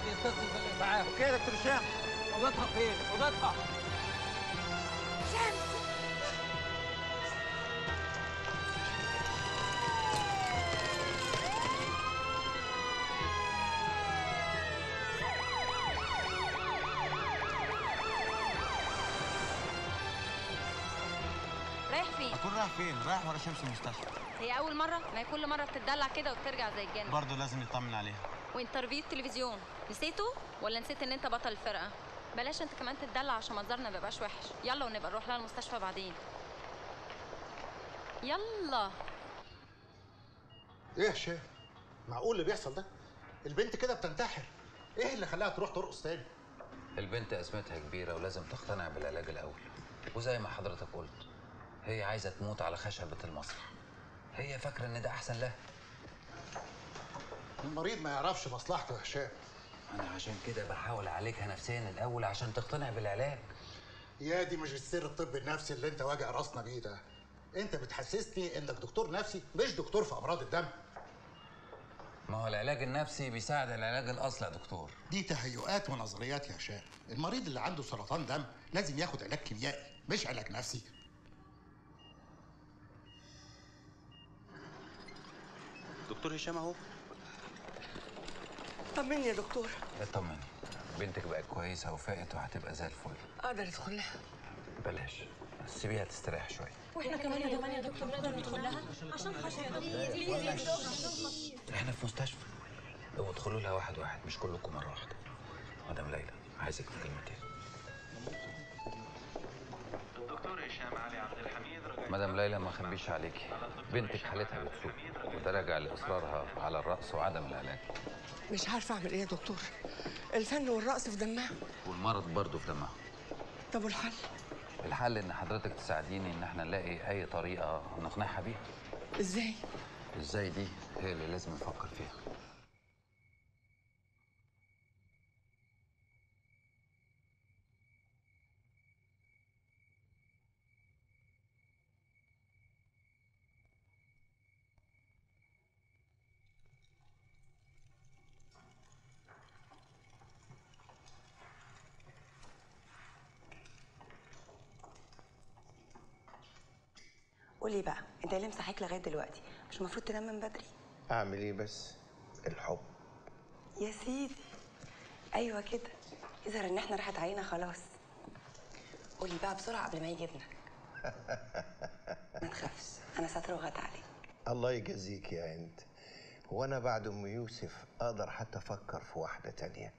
يتصل بالاسعاف اوكي يا دكتور هشام اوضتها فين اوضتها شمس رايح فين؟ اكون رايح فين رايح ورا شمس المستشفى هي أول مرة؟ ما هي كل مرة بتدلع كده وبترجع زي الجن برضه لازم نطمن عليها وانترفيو التلفزيون نسيته ولا نسيت ان انت بطل الفرقة؟ بلاش انت كمان تتدلع عشان منظرنا ما يبقاش وحش يلا ونبقى نروح لها المستشفى بعدين يلا ايه يا هشام معقول اللي بيحصل ده البنت كده بتنتحر ايه اللي خلاها تروح ترقص تاني البنت أزمتها كبيرة ولازم تقتنع بالعلاج الأول وزي ما حضرتك قلت هي عايزة تموت على خشبة المسرح هي فاكرة إن ده أحسن لها المريض ما يعرفش مصلحته يا هشام أنا عشان كده بحاول أعالجها نفسيا الأول عشان تقتنع بالعلاج يا دي ماجستير الطب النفسي اللي انت واجع راسنا بيه ده انت بتحسسني انك دكتور نفسي مش دكتور في امراض الدم ما هو العلاج النفسي بيساعد العلاج الأصلي يا دكتور دي تهيؤات ونظريات يا هشام المريض اللي عنده سرطان دم لازم ياخد علاج كيميائي مش علاج نفسي دكتور هشام اهو طمني يا دكتور اطمني بنتك بقت كويسة وفاقت وهتبقى زي الفل اقدر ادخل لها بلاش سيبيها تستريح شوية واحنا كمان يا كمان يا دكتور نقدر ندخل لها عشان خاطر يا دكتور احنا في مستشفى لو ادخلوا لها واحد واحد مش كلكم مرة واحدة مدام ليلى عايزك في كلمتين الدكتور هشام علي عبد الحميد رجع مدام ليلى ما خبيش عليكي بنتك حالتها بتسوء وده راجع لاصرارها على الرقص وعدم العلاج مش عارفه اعمل ايه يا دكتور الفن والرقص في دمها والمرض برضه في دمها طب والحل الحل ان حضرتك تساعديني ان احنا نلاقي اي طريقه نقنعها بيها ازاي ازاي دي هي اللي لازم نفكر فيها قولي بقى انت ليه مصحيك لغايه دلوقتي مش المفروض تنام من بدري اعمل ايه بس الحب يا سيدي ايوه كده يظهر ان احنا راحت علينا خلاص قولي بقى بسرعه قبل ما يجي ابنك ما تخافش انا ساتره وغات عليك الله يجازيك يا انت هو انا بعد ام يوسف اقدر حتى افكر في واحده تانية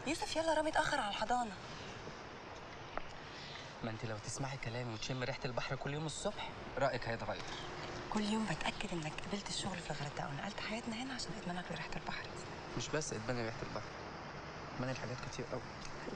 يوسف يلا رامي اتاخر على الحضانه ما انت لو تسمعي كلامي وتشم ريحه البحر كل يوم الصبح رايك هيتغير كل يوم بتاكد انك قبلت الشغل في الغردقه ونقلت حياتنا هنا عشان ادمانك لريحه البحر دي مش بس ادمان ريحه البحر ادمان الحاجات كتير قوي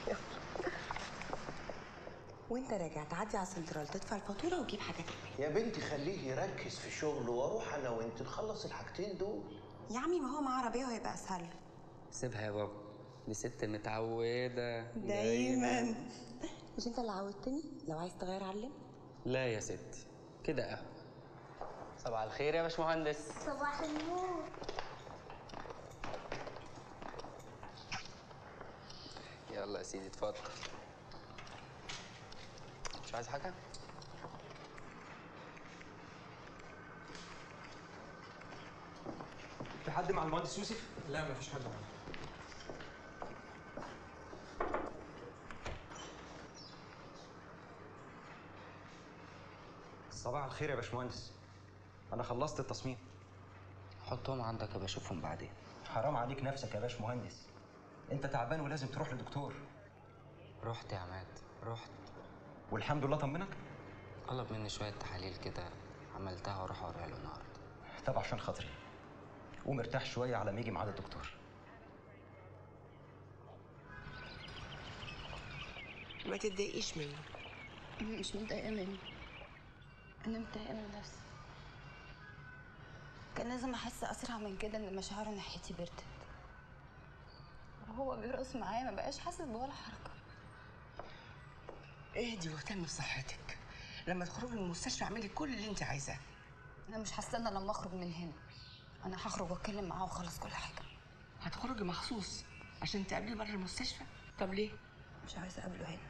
وانت راجع تعدي على السنترال تدفع الفاتوره وتجيب حاجات البيت يا بنتي خليه يركز في شغله واروح انا وانت نخلص الحاجتين دول يا عمي ما هو معاه عربيه وهيبقى اسهل له. سيبها يا بابا دي ست متعوده دايما مش انت اللي عودتني لو عايز تغير علم لا يا ستي كده قهوه صباح الخير يا باشمهندس صباح النور يلا يا سيدي اتفضل مش عايز حاجه في حد مع المهندس يوسف؟ لا مفيش حد معاه صباح الخير يا باشمهندس انا خلصت التصميم حطهم عندك ابقى اشوفهم بعدين حرام عليك نفسك يا باشمهندس انت تعبان ولازم تروح لدكتور رحت يا عماد رحت والحمد لله طمنك طلب مني شويه تحاليل كده عملتها واروح اوريها له النهارده طب عشان خاطري قوم ارتاح شويه على ما يجي ميعاد الدكتور ما تتضايقيش منه مش متضايقة منه أنا متضايقة من نفسي كان لازم أحس أسرع من كده إن مشاعره ناحيتي بردت وهو بيرقص معايا ما بقاش حاسس بولا حركة اهدي واهتمي بصحتك لما تخرجي من المستشفى اعملي كل اللي انت عايزاه أنا مش هستنى لما أخرج من هنا أنا هخرج وأتكلم معاه وأخلص كل حاجة هتخرجي مخصوص عشان تقابليه بره المستشفى طب ليه مش عايزة أقابله هنا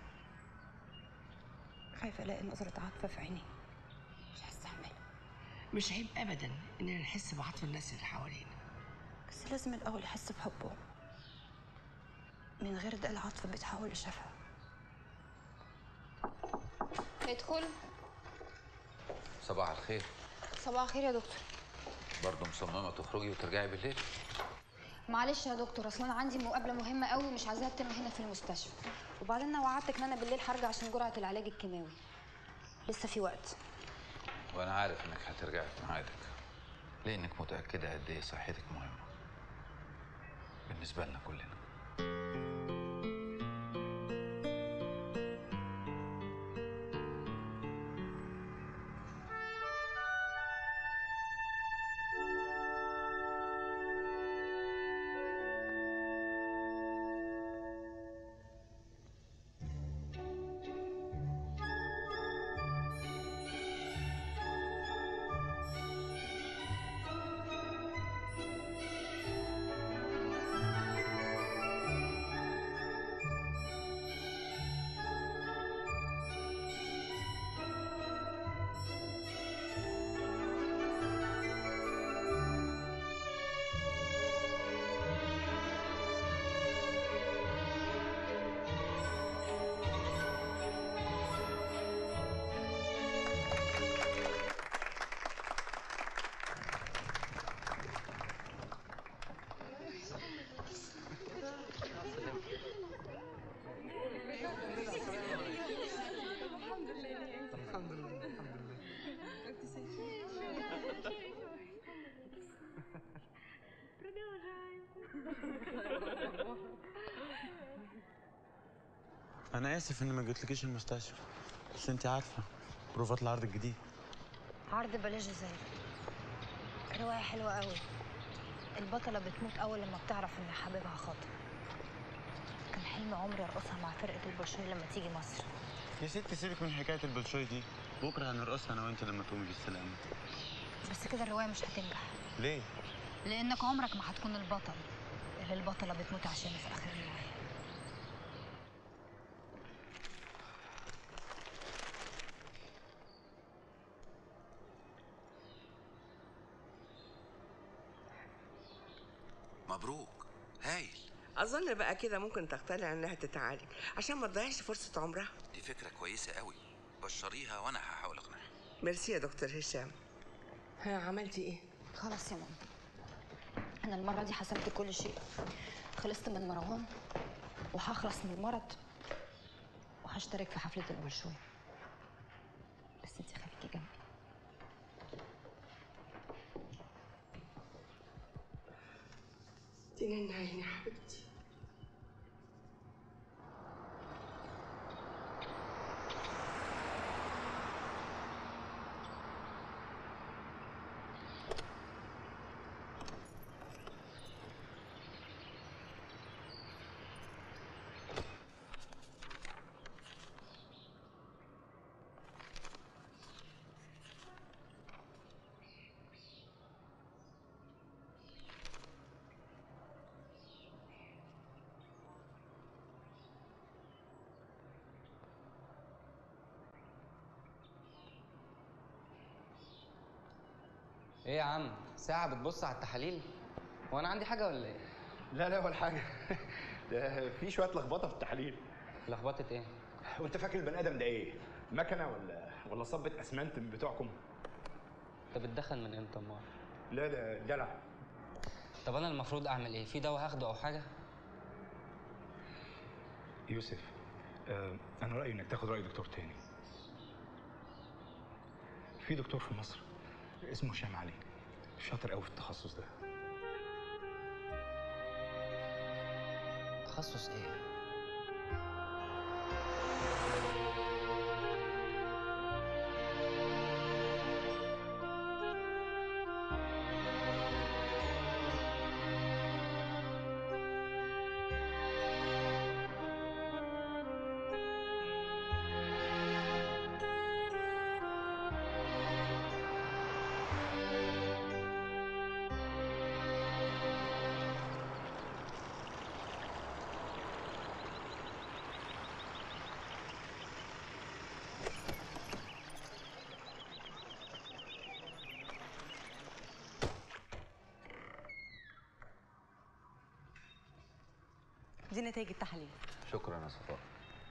خايفة ألاقي نظرة عاطفة في عيني مش هستحملها مش عيب ابدا اننا نحس بعطف الناس اللي حوالينا بس لازم الأول يحس بحبه من غير ده العاطفة بتحول لشفقة ادخل صباح الخير صباح الخير يا دكتور برضه مصممه تخرجي وترجعي بالليل معلش يا دكتور اصل انا عندي مقابله مهمه قوي ومش عايزاها تتم هنا في المستشفى وبعدين انا وعدتك ان انا بالليل هرجع عشان جرعه العلاج الكيماوي لسه في وقت وانا عارف انك هترجعي في ميعادك لانك متاكده قد ايه صحتك مهمه بالنسبه لنا كلنا انا اسف اني ما جيتلكيش المستشفى بس انت عارفه بروفات العرض الجديد عرض بلاش زي روايه حلوه قوي البطله بتموت اول لما بتعرف ان حبيبها خاطر كان حلم عمري ارقصها مع فرقه البولشوي لما تيجي مصر يا ستي سيبك من حكايه البلشوي دي بكره هنرقصها انا وانت لما تقومي بالسلامه بس كده الروايه مش هتنجح ليه لانك عمرك ما هتكون البطل اللي البطله بتموت عشانه في اخر الروايه مبروك هايل اظن بقى كده ممكن تقتنع انها تتعالج عشان ما تضيعش فرصه عمرها دي فكره كويسه قوي بشريها وانا هحاول اقنعها ميرسي يا دكتور هشام ها عملتي ايه خلاص يا ماما انا المره دي حسبت كل شيء خلصت من مروان وهخلص من المرض وهشترك في حفلة البلشوي بس انت خليكي جنبي تنين عيني يا حبيبتي ايه يا عم ساعة بتبص على التحاليل هو انا عندي حاجة ولا ايه؟ لا لا ولا حاجه ده في شويه لخبطه في التحاليل لخبطة ايه؟ وانت فاكر البني ادم ده ايه؟ مكنه ولا ولا صبة اسمنت من بتوعكم؟ انت بتدخن من امتى امال؟ لا ده دلع طب انا المفروض اعمل ايه؟ في دواء هاخده او حاجة؟ يوسف آه انا رايي انك تاخد راي دكتور تاني في دكتور في مصر اسمه هشام علي شاطر قوي في التخصص ده تخصص ايه؟ دي نتائج التحاليل شكرا يا صفاء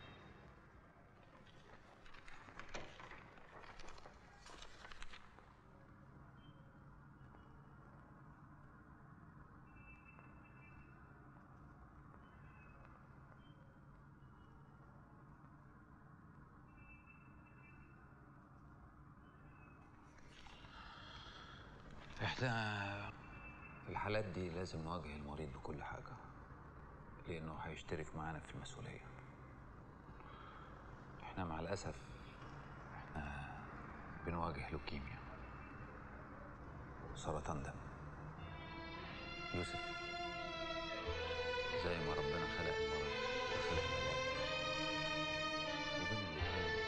احنا في الحالات دي لازم نواجه المريض بكل حاجة لأنه هيشترك معانا في المسؤولية احنا مع الأسف احنا بنواجه لوكيميا سرطان دم يوسف زي ما ربنا خلق المرض وخلق العلاج وبين الاتنين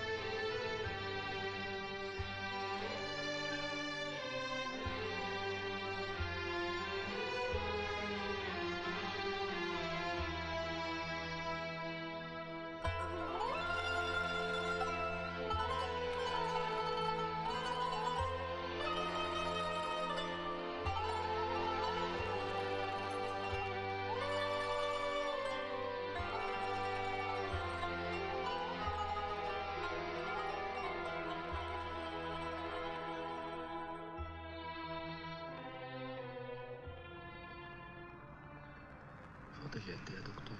فاضل لي قد ايه يا دكتور؟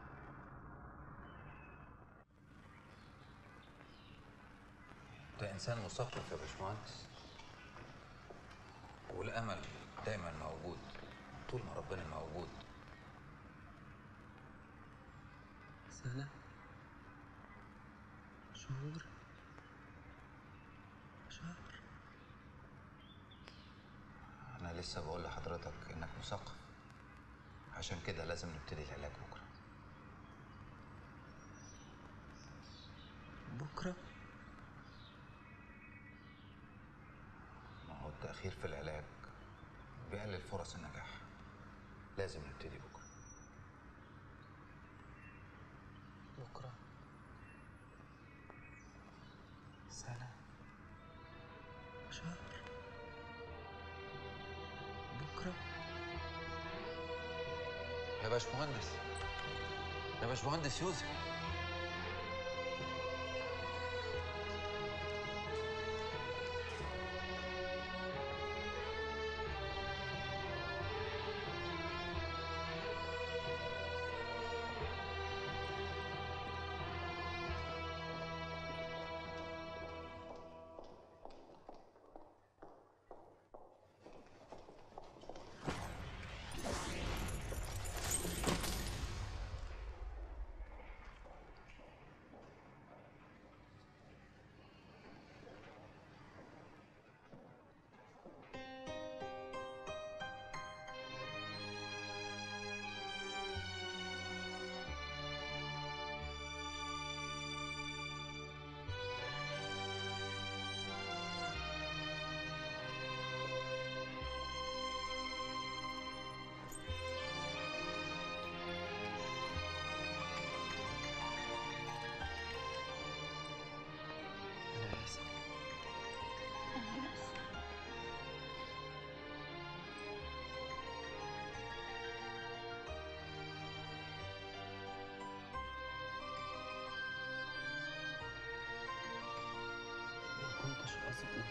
انت انسان مثقف يا باشمهندس والامل دايما موجود طول ما ربنا موجود سنة شهور شهر انا لسه بقول لحضرتك انك مثقف عشان كده لازم نبتدي العلاج بكره بكرة ما هو التاخير في العلاج بيقلل فرص النجاح لازم نبتدي بكره بكرة سنة شهر بكرة يا باشمهندس يا باشمهندس يوسف كنتش قصدي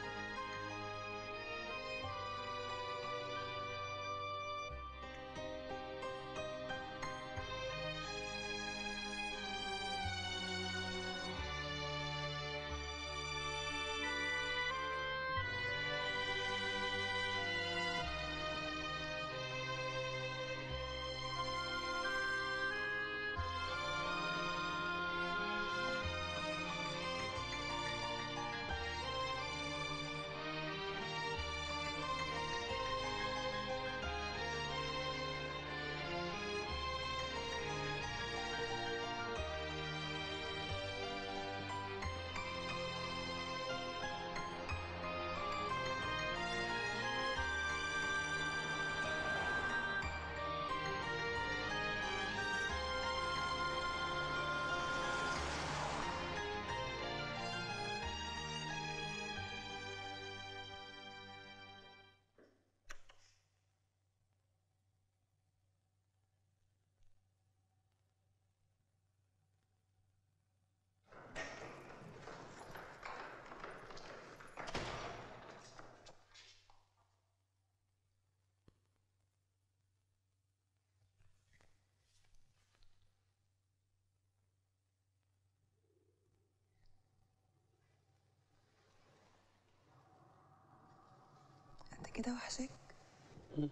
انت كده وحشك اه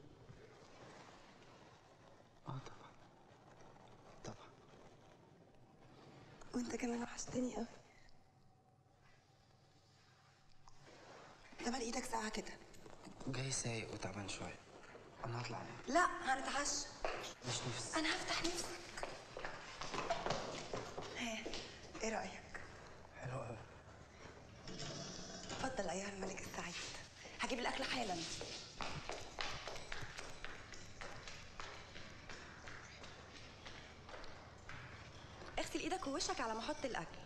طبعا طبعا وانت كمان وحشتني قوي ده مال ايدك ساعة كده جاي سايق وتعبان شوية أنا هطلع أنام لا هنتعشى مش نفسي انا هفتح نفسك ها ايه رأيك حلو أوي اتفضل ايها الملك السعيد هجيب الاكل حالا اغسل ايدك ووشك على ما احط الاكل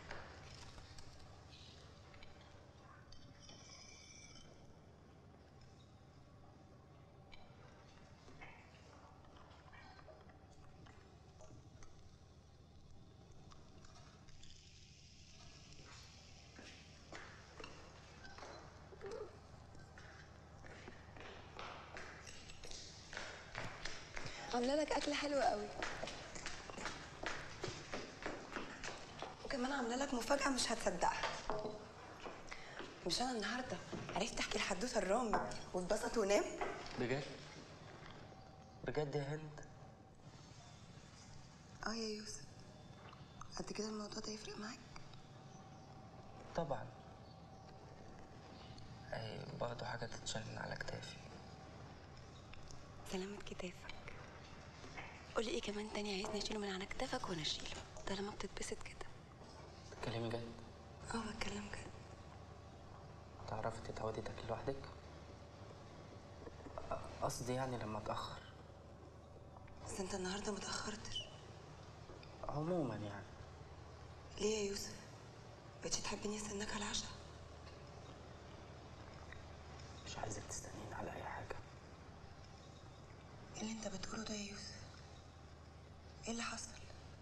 عامله لك اكل حلو قوي وكمان عامله لك مفاجاه مش هتصدقها مش انا النهارده عرفت احكي الحدوته الرامي واتبسط ونام بجد بجد يا هند اه يا يوسف قد كده الموضوع ده يفرق معاك طبعا أي برضه حاجة تتشال من على كتافي سلامة كتافك قولي ايه كمان تاني عايزني اشيله من على كتافك وانا اشيله طالما بتتبسط كده تتكلمي جد اه بتكلم كده تعرفي تتعودي تاكلي لوحدك أ- قصدي يعني لما اتأخر بس انت النهارده متاخرتش عموما يعني ليه يا يوسف بقتش تحبني استناك على العشاء مش عايزك تستنين على أي حاجة ايه اللي انت بتقوله ده يا يوسف ايه اللي حصل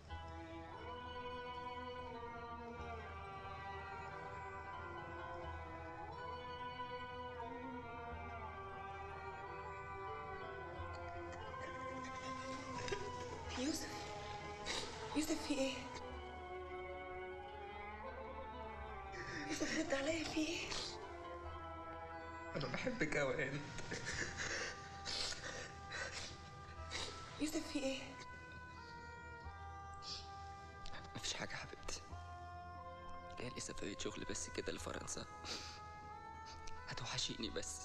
يوسف يوسف في ايه يوسف رد عليا في ايه أنا بحبك أوي يا هند يوسف في ايه مفيش حاجة حبيبتي جايلي سفرية شغل بس كده لفرنسا هتوحشيني بس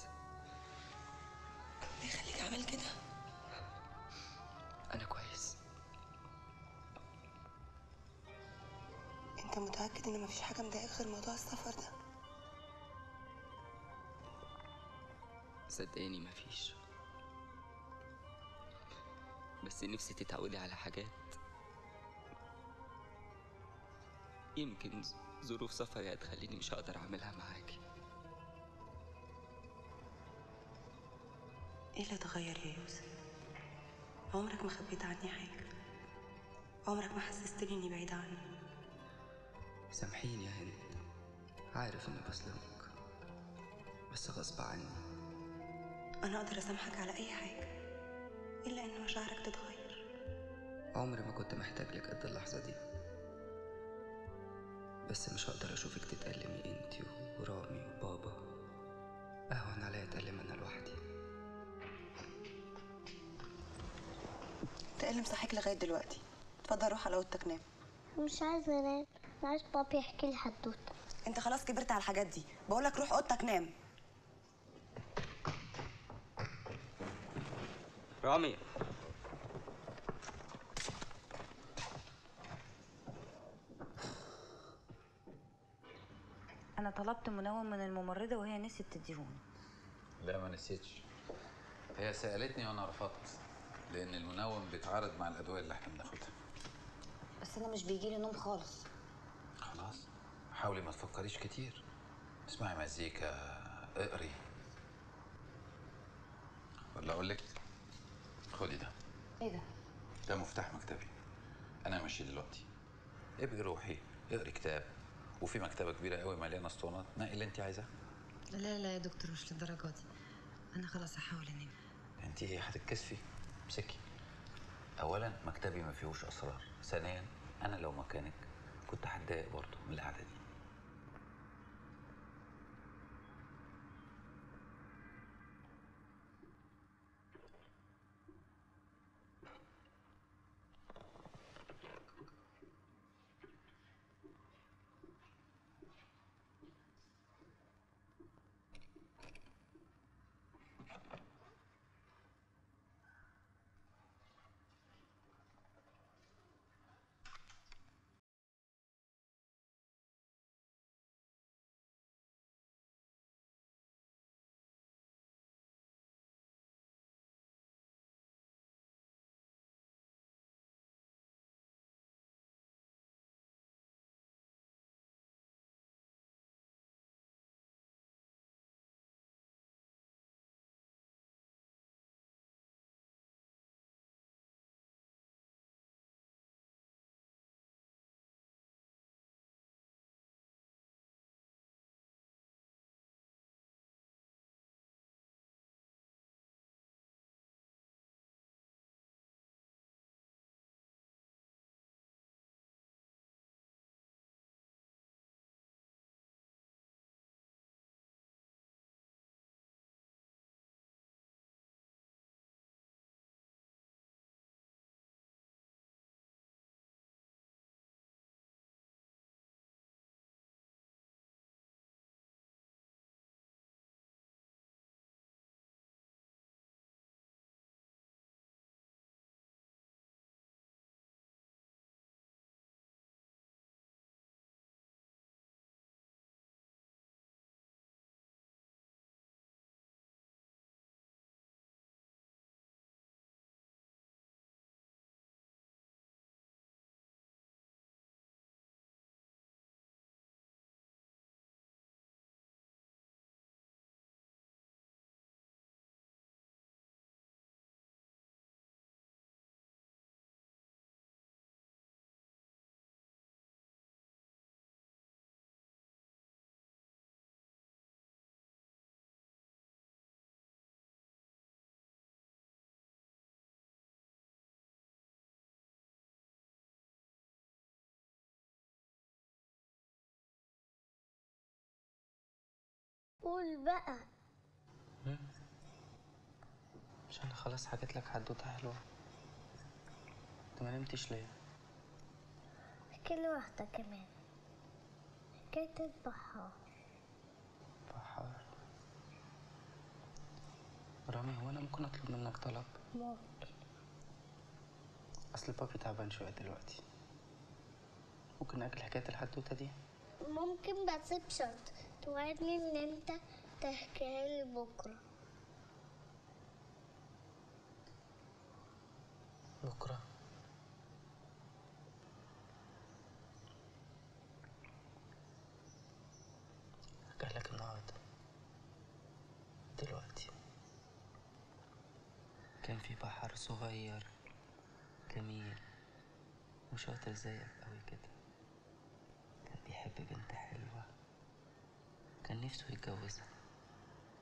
ليه خليك عامل كده أنا كويس انت متاكد ان مفيش حاجه مضايقاك غير موضوع السفر ده صدقيني مفيش بس نفسي تتعودي على حاجات يمكن ظ- ظروف سفري هتخليني مش هقدر اعملها معاكي ايه اللي اتغير يا يوسف عمرك ما خبيت عني حاجه عمرك ما حسستني اني بعيده عنك سامحيني يا هند عارف اني بظلمك بس غصب عني انا اقدر اسامحك على اي حاجه الا ان مشاعرك تتغير عمري ما كنت محتاج لك قد اللحظة دي بس مش هقدر أشوفك تتألمي انتي ورامي وبابا أهون عليا أتألم أنا لوحدي تقلم صحيك لغايه دلوقتي اتفضل روح على اوضتك نام مش عايزة انام أنا عايز بابي يحكي لي حدوتة انت خلاص كبرت على الحاجات دي بقولك روح اوضتك نام رامي انا طلبت منوم من الممرضه وهي نسيت تديهوني لا ما نسيتش هي سالتني وانا رفضت لان المنوم بيتعارض مع الادويه اللي احنا بناخدها بس انا مش بيجيلي نوم خالص خلاص حاولي ما تفكريش كتير اسمعي مزيكا اقري ولا اقول لك خدي ده ايه ده ده مفتاح مكتبي انا ماشي دلوقتي ابقي روحي اقري كتاب وفي مكتبه كبيره قوي مليانه اسطوانات نقي اللي انت عايزاه لا لا يا دكتور مش للدرجه دي انا خلاص هحاول انام انت هتتكسفي امسكي اولا مكتبي ما فيهوش اسرار ثانيا انا لو مكانك كنت هتضايق برضه من القعده دي قول بقى مش أنا خلاص حكيت لك حدوتة حلوة أنت ما نمتش ليه؟ احكي لي واحدة كمان حكاية البحار بحار رامي هو أنا ممكن أطلب منك طلب؟ ممكن أصل بابي تعبان شوية دلوقتي ممكن أجل حكاية الحدوتة دي؟ ممكن بس بشرط توعدني ان انت تحكيها لي بكرة بكرة أحكي لك النهاردة دلوقتي كان في بحر صغير جميل وشاطر زيك أوي كده كان بيحب بنت حلوة كان نفسه يتجوزها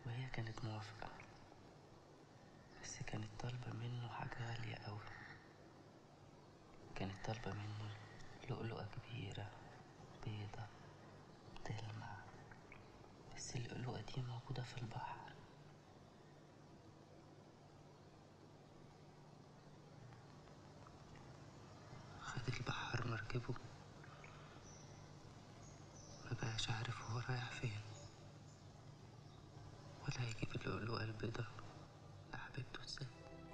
وهي كانت موافقة بس كانت طالبة منه حاجة غالية أوي كانت طالبة منه لؤلؤة كبيرة بيضة بتلمع بس اللؤلؤة دي موجودة في البحر خد البحر مركبه مبقاش عارف هو رايح فين ولا هيجيب اللؤلؤة البيضة لحبيبته ازاي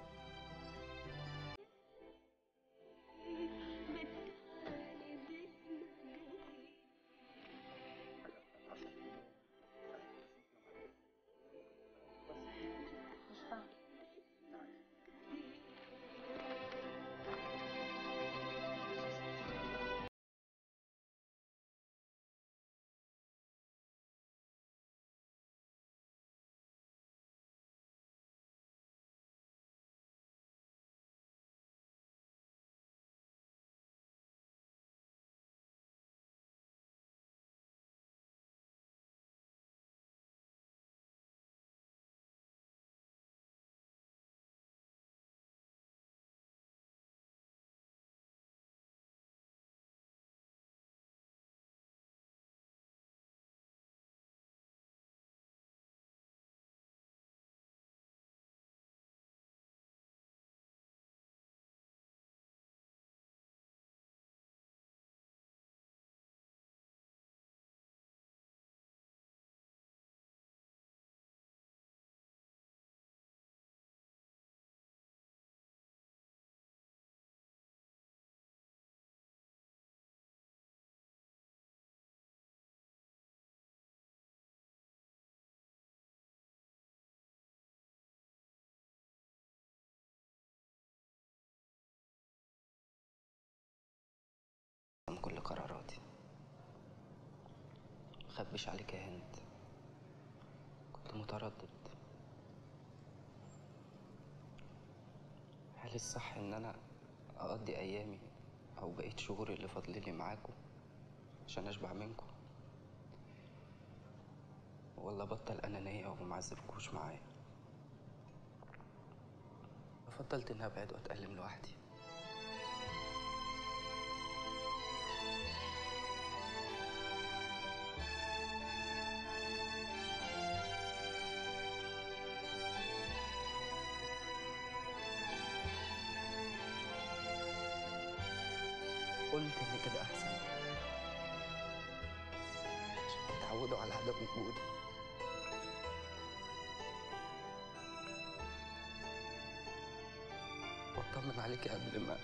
من كل قراراتي مخبيش عليك يا هند كنت متردد هل الصح ان انا اقضي ايامي او بقيت شهوري اللي فاضللي معاكم عشان اشبع منكم ولا بطل انانية ومعذبكوش معايا فضلت اني ابعد واتألم لوحدي قلت ان كده احسن عشان تتعودوا على عدم وجودي واطمن عليكي قبل ما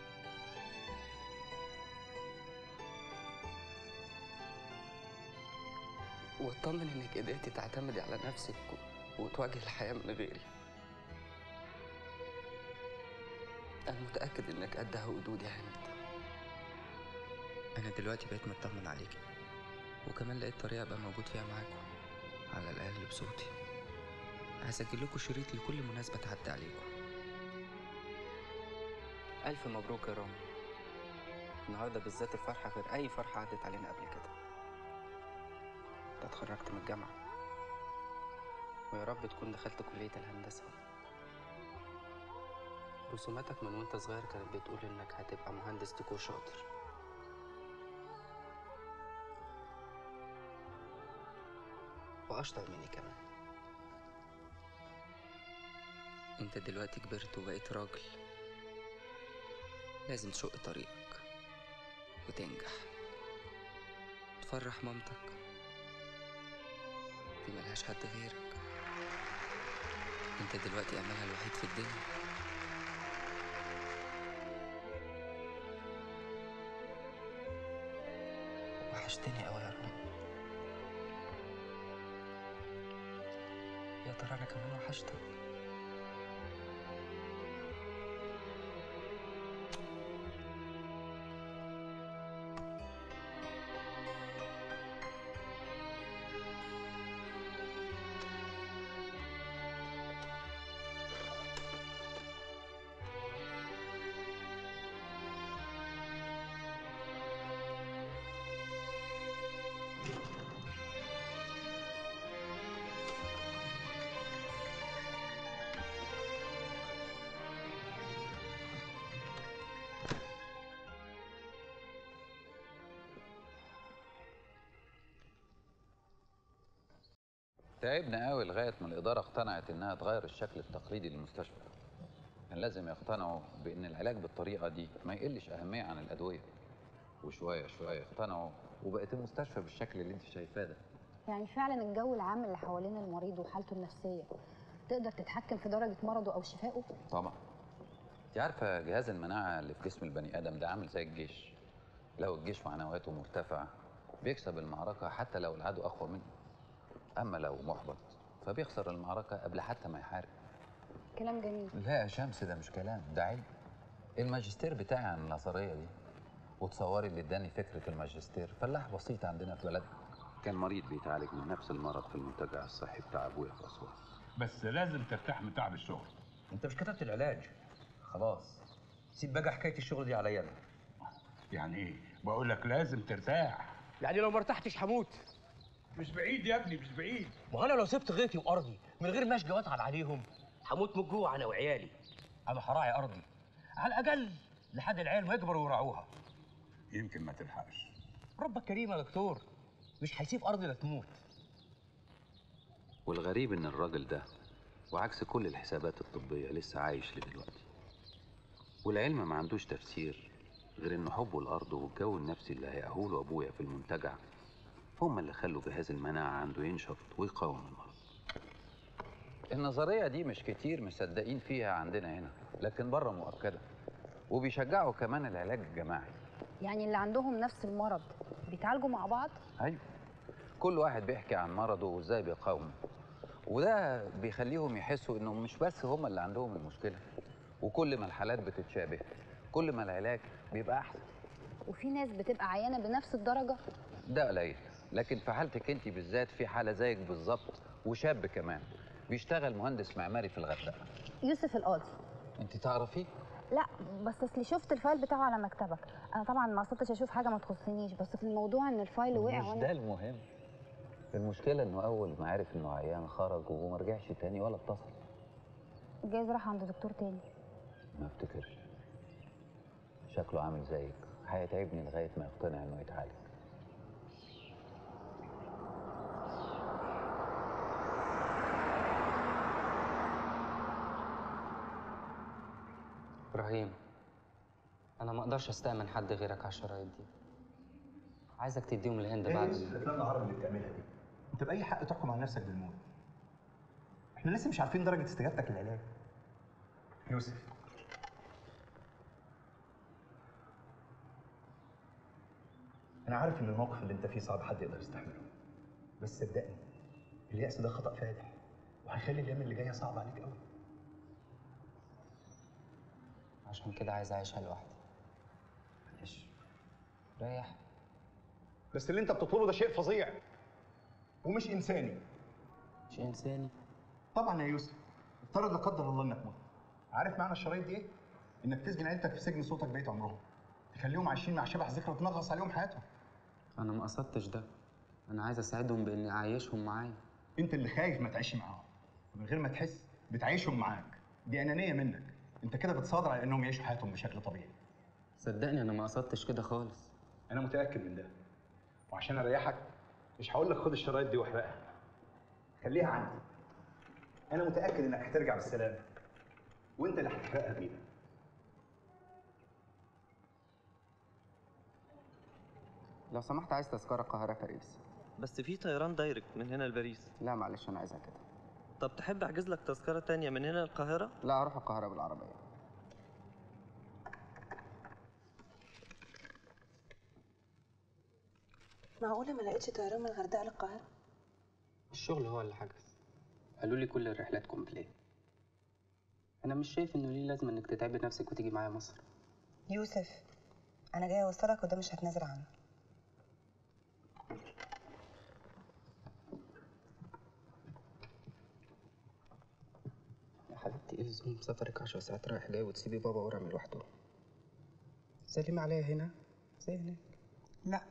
واطمن انك قدرتي تعتمدي على نفسك و- وتواجهي الحياة من غيري انا متأكد انك قدها وقدود يا هند انا دلوقتي بقيت مطمن عليكي وكمان لقيت طريقة ابقى موجود فيها معاكم على الاقل بصوتي هسجل لكم شريط لكل مناسبة تعدي عليكم ألف مبروك يا رامي النهاردة بالذات الفرحة غير أي فرحة عدت علينا قبل كده أنت اتخرجت من الجامعة ويا رب تكون دخلت كلية الهندسة رسوماتك من وانت صغير كانت بتقول إنك هتبقى مهندس ديكور شاطر وأشطر مني كمان انت دلوقتي كبرت وبقيت راجل لازم تشق طريقك وتنجح تفرح مامتك دي ملهاش حد غيرك انت دلوقتي املها الوحيد في الدنيا وحشتني قوي يا رامي يا ترى انا كمان وحشتك تعبنا قوي لغايه ما الاداره اقتنعت انها تغير الشكل التقليدي للمستشفى كان لازم يقتنعوا بان العلاج بالطريقه دي ما يقلش اهميه عن الادويه وشويه شويه اقتنعوا وبقت المستشفى بالشكل اللي انت شايفاه ده يعني فعلا الجو العام اللي حوالين المريض وحالته النفسيه تقدر تتحكم في درجه مرضه او شفائه طبعا انت عارفه جهاز المناعه اللي في جسم البني ادم ده عامل زي الجيش لو الجيش معنوياته مرتفعه بيكسب المعركه حتى لو العدو اقوى منه اما لو محبط فبيخسر المعركه قبل حتى ما يحارب كلام جميل لا يا شمس ده مش كلام ده علم الماجستير بتاعي عن النظريه دي وتصوري اللي اداني فكره الماجستير فلاح بسيط عندنا في بلدنا كان مريض بيتعالج من نفس المرض في المنتجع الصحي بتاع ابويا في اسوان بس لازم ترتاح من تعب الشغل انت مش كتبت العلاج خلاص سيب بقى حكايه الشغل دي عليا انا يعني ايه بقول لك لازم ترتاح يعني لو ما ارتحتش هموت مش بعيد يا ابني مش بعيد ما انا لو سبت غيطي وارضي من غير ما اشجي واتعب عليهم هموت من الجوع انا وعيالي انا هراعي ارضي على الاقل لحد العيال ما يكبروا ويراعوها يمكن ما تلحقش ربك كريم يا دكتور مش هيسيب ارضي لا تموت والغريب ان الراجل ده وعكس كل الحسابات الطبيه لسه عايش لدلوقتي والعلم ما عندوش تفسير غير ان حبه الارض والجو النفسي اللي هيأهوله ابويا في المنتجع هم اللي خلوا جهاز المناعه عنده ينشط ويقاوم المرض النظريه دي مش كتير مصدقين فيها عندنا هنا لكن بره مؤكده وبيشجعوا كمان العلاج الجماعي يعني اللي عندهم نفس المرض بيتعالجوا مع بعض ايوه كل واحد بيحكي عن مرضه وازاي بيقاومه وده بيخليهم يحسوا انهم مش بس هم اللي عندهم المشكله وكل ما الحالات بتتشابه كل ما العلاج بيبقى احسن وفي ناس بتبقى عيانه بنفس الدرجه ده قليل لكن في حالتك انت بالذات في حاله زيك بالظبط وشاب كمان بيشتغل مهندس معماري في الغردقه يوسف القاضي انت تعرفيه لا بس اصلي شفت الفايل بتاعه على مكتبك انا طبعا ما قصدتش اشوف حاجه ما تخصنيش بس في الموضوع ان الفايل وقع مش وانا ده المهم المشكله انه اول ما عرف انه عيان خرج وما رجعش تاني ولا اتصل جايز راح عند دكتور تاني ما افتكرش شكله عامل زيك هيتعبني لغايه ما يقتنع انه يتعالج ابراهيم انا ما اقدرش استأمن حد غيرك على الشرايط دي عايزك تديهم الهند ايه بعد الافلام العربي اللي بتعملها دي انت باي حق تحكم على نفسك بالموت احنا لسه مش عارفين درجه استجابتك للعلاج يوسف انا عارف ان الموقف اللي انت فيه صعب حد يقدر يستحمله بس صدقني اليأس ده خطأ فادح وهيخلي الايام اللي جايه صعبه عليك قوي عشان كده عايز اعيشها لوحدي معلش ريح بس اللي انت بتطلبه ده شيء فظيع ومش انساني مش انساني طبعا يا يوسف افترض لا قدر الله انك مت عارف معنى الشرايط دي ايه؟ انك تسجن عيلتك في سجن صوتك بقيت عمرهم تخليهم عايشين مع شبح ذكرى وتنغص عليهم حياتهم انا ما قصدتش ده انا عايز اساعدهم باني اعيشهم معايا انت اللي خايف ما تعيش معاهم من غير ما تحس بتعيشهم معاك دي انانيه منك انت كده بتصادر على انهم يعيشوا حياتهم بشكل طبيعي صدقني انا ما قصدتش كده خالص انا متاكد من ده وعشان اريحك مش هقول لك خد الشرايط دي واحرقها خليها عندي انا متاكد انك هترجع بالسلامه وانت اللي هتحرقها بايدك لو سمحت عايز تذكره القاهره باريس بس في طيران دايركت من هنا لباريس لا معلش انا عايزها كده طب تحب احجز لك تذكرة تانية من هنا للقاهرة؟ لا اروح القاهره بالعربيه معقولة ما لقيتش طيران من الغردقة للقاهرة؟ الشغل هو اللي حجز قالوا لي كل الرحلات كومبليت انا مش شايف انه ليه لازم انك تتعبي نفسك وتيجي معايا مصر يوسف أنا جاية أوصلك وده مش هتنازل عنه يا حبيبتي ايه لزوم سفرك عشر ساعات رايح جاي وتسيبي بابا ورا لوحده سلمي عليا هنا زي هناك لا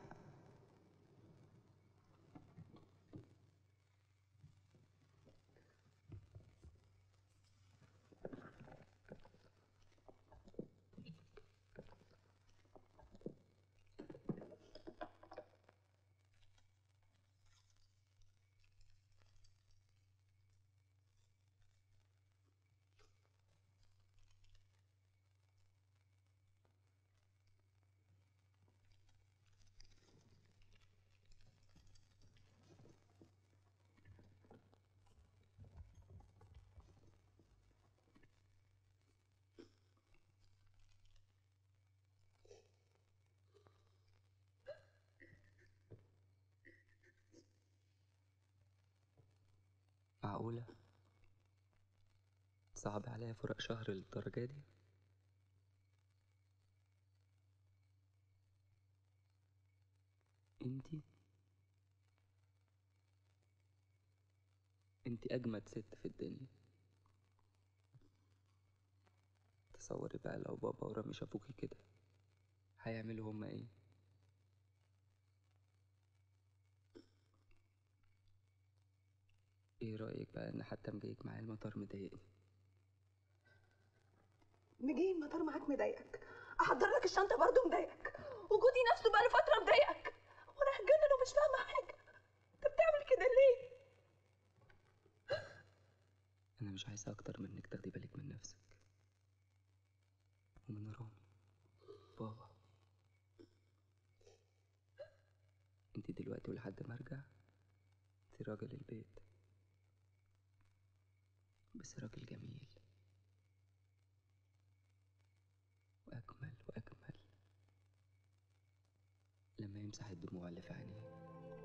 معقولة صعب عليا فراق شهر للدرجة دي انتي انتي اجمد ست في الدنيا تصوري بقى لو بابا ورامي شافوكي كده هيعملوا هما ايه ايه رأيك بقى ان حتى مجيك معايا المطار مضايقني مجي المطار معاك مضايقك احضر لك الشنطه برضه مضايقك وجودي نفسه بقى فتره مضايقك وانا هتجنن ومش فاهمه حاجه انت بتعمل كده ليه انا مش عايز اكتر من انك تاخدي بالك من نفسك ومن رامي بابا انت دلوقتي ولحد ما ارجع انت راجل البيت بس راجل جميل واجمل واجمل لما يمسح الدموع اللي في عينيه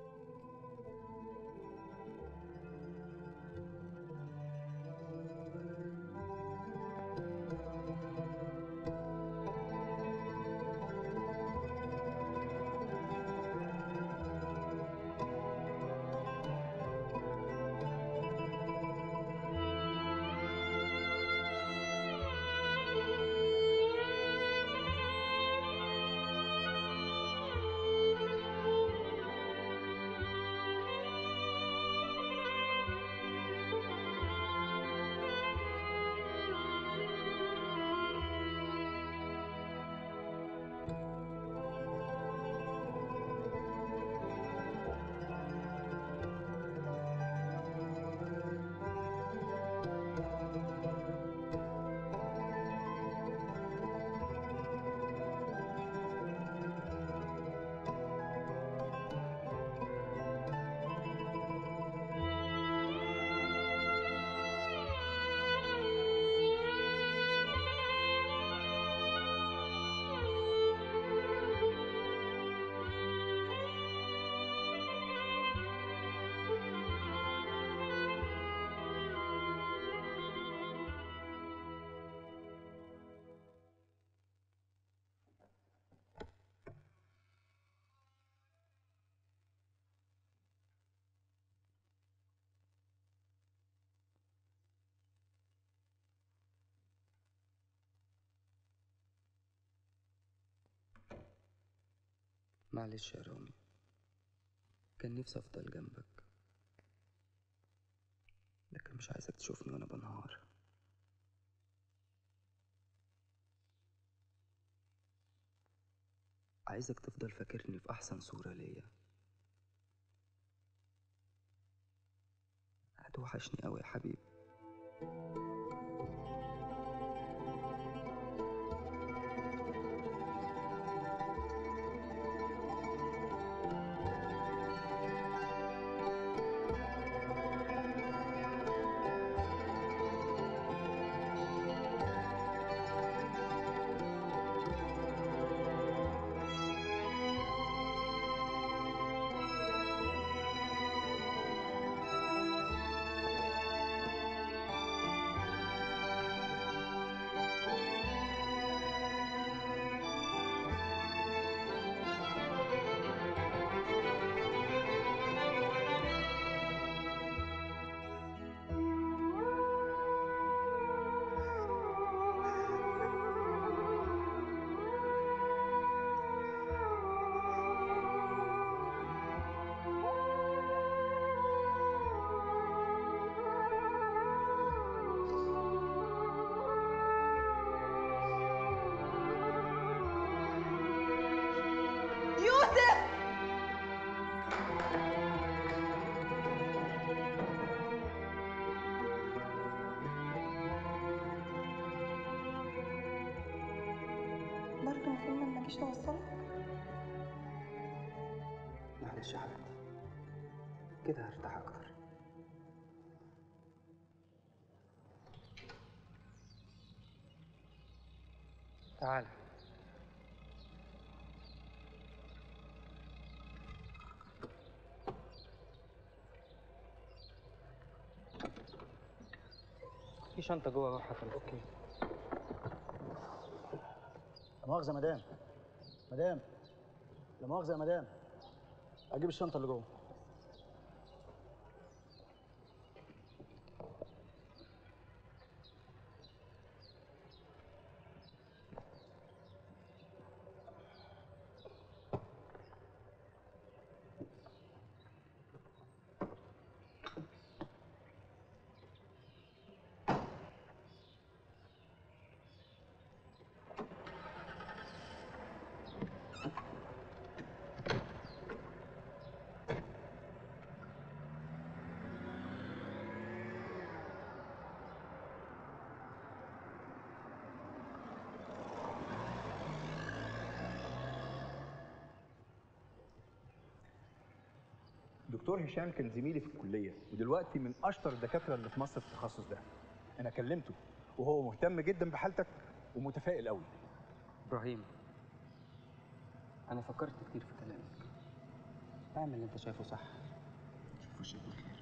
معلش يا رامي كان نفسي افضل جنبك لكن مش عايزك تشوفني وانا بنهار عايزك تفضل فاكرني في احسن صورة ليا هتوحشني قوي يا حبيبي يوسف برضه المفروض ما نجيش نوصلك معلش يا حبيبتي كده هرتاح اكتر تعال في شنطه جوه اهو حضرتك اوكي لا مؤاخذه يا مدام مدام لا مؤاخذه يا مدام اجيب الشنطه اللي جوه دكتور هشام كان زميلي في الكليه ودلوقتي من اشطر الدكاتره اللي في مصر في التخصص ده انا كلمته وهو مهتم جدا بحالتك ومتفائل قوي ابراهيم انا فكرت كتير في كلامك اعمل اللي انت شايفه صح شوف وشك بخير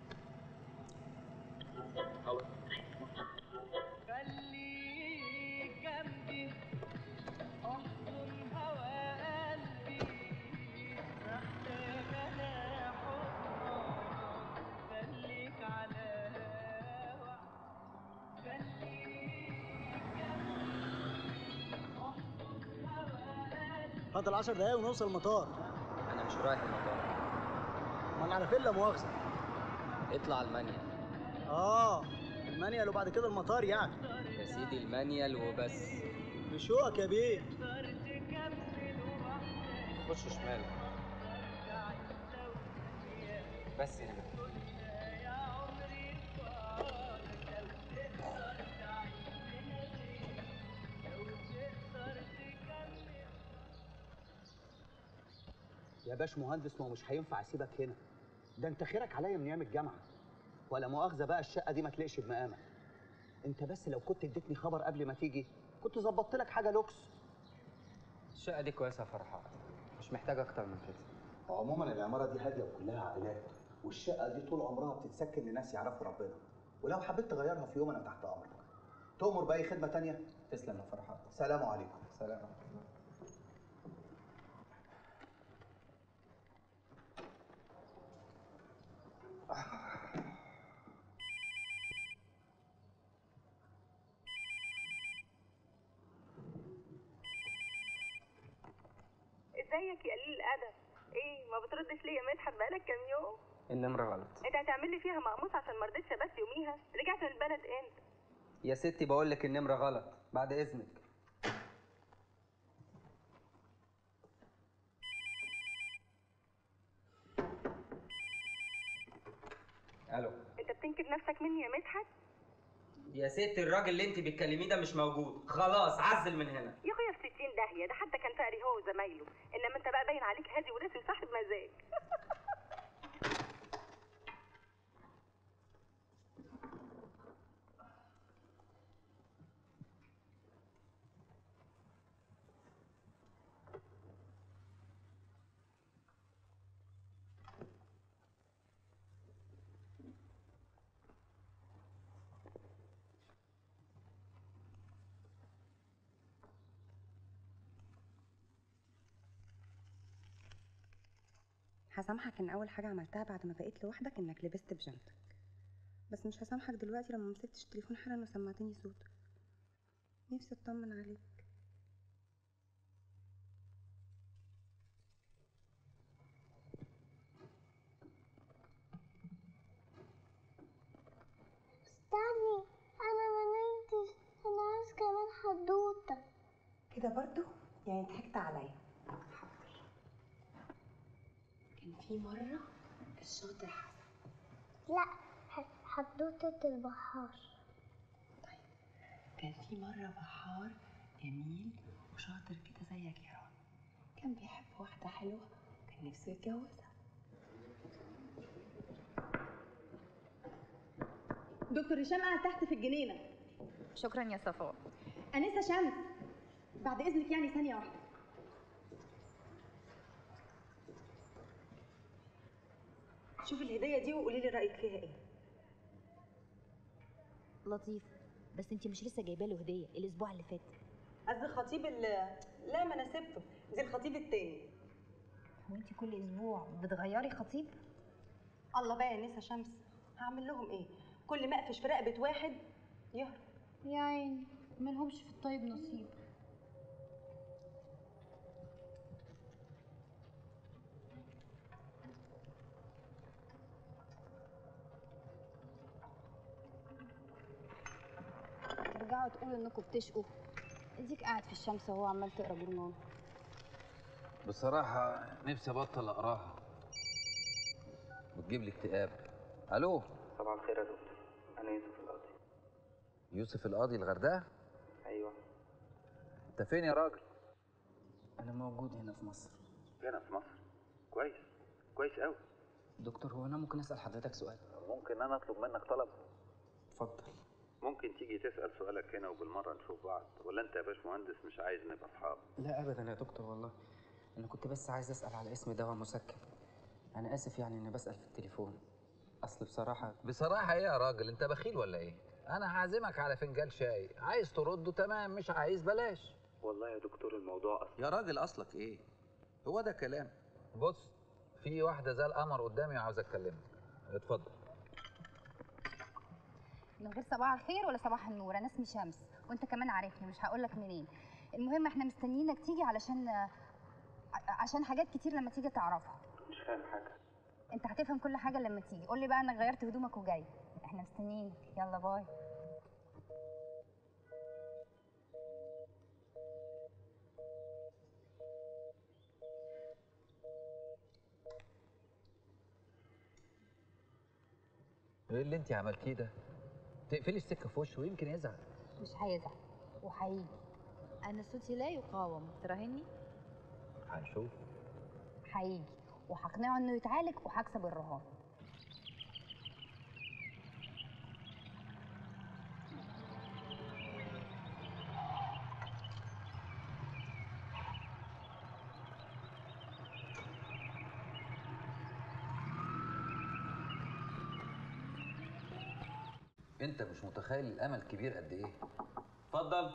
خليك جنبي احضن هوا قلبي محتاج انا حضنك خليك على وعد خليك فاضل 10 دقايق ونوصل المطار انا مش رايح المطار امال على فين لا مؤاخذه اطلع المانيال اه المانيال وبعد كده المطار يعني يا سيدي المانيال وبس بشوقك يا بيه خش شمال بس هنا يا باش مهندس ما هو مش هينفع اسيبك هنا ده انت خيرك عليا من ايام الجامعه ولا مؤاخذه بقى الشقه دي ما تليقش بمقامك انت بس لو كنت اديتني خبر قبل ما تيجي كنت ظبطت لك حاجه لوكس الشقه دي كويسه يا فرحان مش محتاج اكتر من كده عموما العماره دي هاديه وكلها عائلات والشقه دي طول عمرها بتتسكن لناس يعرفوا ربنا ولو حبيت تغيرها في يوم انا تحت امرك تؤمر باي خدمه تانية تسلم يا فرحان سلام عليكم سلام ازيك يا قليل الادب ايه ما بتردش ليه يا مدحت بقالك كام يوم النمره غلط انت هتعمل لي فيها مقموص عشان ما رضيتش بس يوميها رجعت من البلد امتى يا ستي بقول لك النمره غلط بعد اذنك الو انت بتنكر نفسك مني يا مدحت يا ستي الراجل اللي انت بتكلميه ده مش موجود خلاص عزل من هنا يا اخويا في 60 داهيه ده حتى كان فقري هو وزمايله انما انت بقى باين عليك هادي وراسي وصاحب مزاج هسامحك ان اول حاجه عملتها بعد ما بقيت لوحدك انك لبست بيجامتك بس مش هسامحك دلوقتي لما مسكتش التليفون حالا وسمعتني صوتك نفسي اطمن عليك استني انا ما نمتش انا عايز كمان حدوته كده برضو يعني ضحكت عليا كان في مره الشاطر حسن لا ح- حدوته البحار كان في مرة بحار جميل وشاطر كده زيك يا رنا كان بيحب واحدة حلوة وكان نفسه يتجوزها دكتور هشام قاعد تحت في الجنينه شكرا يا صفاء انسه شمس بعد اذنك يعني ثانيه واحده شوفي الهديه دي وقولي لي رايك فيها ايه لطيف بس انت مش لسه جايبه له هديه الاسبوع اللي فات قصدي الخطيب اللي لا ما انا سبته دي الخطيب التاني هو انت كل اسبوع بتغيري خطيب الله بقى يا نسا شمس هعمل لهم ايه كل ما اقفش في رقبه واحد يهرب يا عيني مالهمش في الطيب نصيب ترجعوا تقولوا انكم بتشقوا اديك قاعد في الشمس وهو عمال تقرا جورنال بصراحة نفسي أبطل أقراها بتجيب لي اكتئاب ألو صباح الخير يا دكتور انا يوسف القاضي يوسف القاضي الغردقة ايوه أنت فين يا راجل؟ انا موجود هنا في مصر هنا في مصر كويس كويس قوي دكتور هو انا ممكن اسال حضرتك سؤال ممكن أنا أطلب منك طلب اتفضل ممكن تيجي تسأل سؤالك هنا وبالمرة نشوف بعض ولا أنت يا باشمهندس مش عايز نبقى أصحاب لا ابدا يا دكتور والله انا كنت بس عايز اسال على اسم دواء مسكن انا اسف يعني اني بسال في التليفون اصل بصراحه بصراحة إيه يا راجل أنت بخيل ولا إيه؟ أنا هعزمك على فنجان شاي عايز ترده تمام مش عايز بلاش والله يا دكتور الموضوع اصلا يا راجل أصلك إيه؟ هو ده كلام بص في واحدة زي القمر قدامي وعاوز أتكلمك اتفضل من غير صباح الخير ولا صباح النور انا اسمي شمس وانت كمان عارفني مش هقول لك منين المهم احنا مستنيينك تيجي علشان ع- عشان حاجات كتير لما تيجي تعرفها مش فاهم حاجه انت هتفهم كل حاجه لما تيجي قول لي بقى انك غيرت هدومك وجاي احنا مستنيينك يلا باي إيه اللي أنت عملتيه ده؟ تقفلي السكة في وشه ويمكن يزعل مش هيزعل وهيجي انا صوتي لا يقاوم تراهني هنشوف هيجي وهقنعه انه يتعالج وهكسب الرهان أنت مش متخيل الأمل كبير قد إيه؟ اتفضل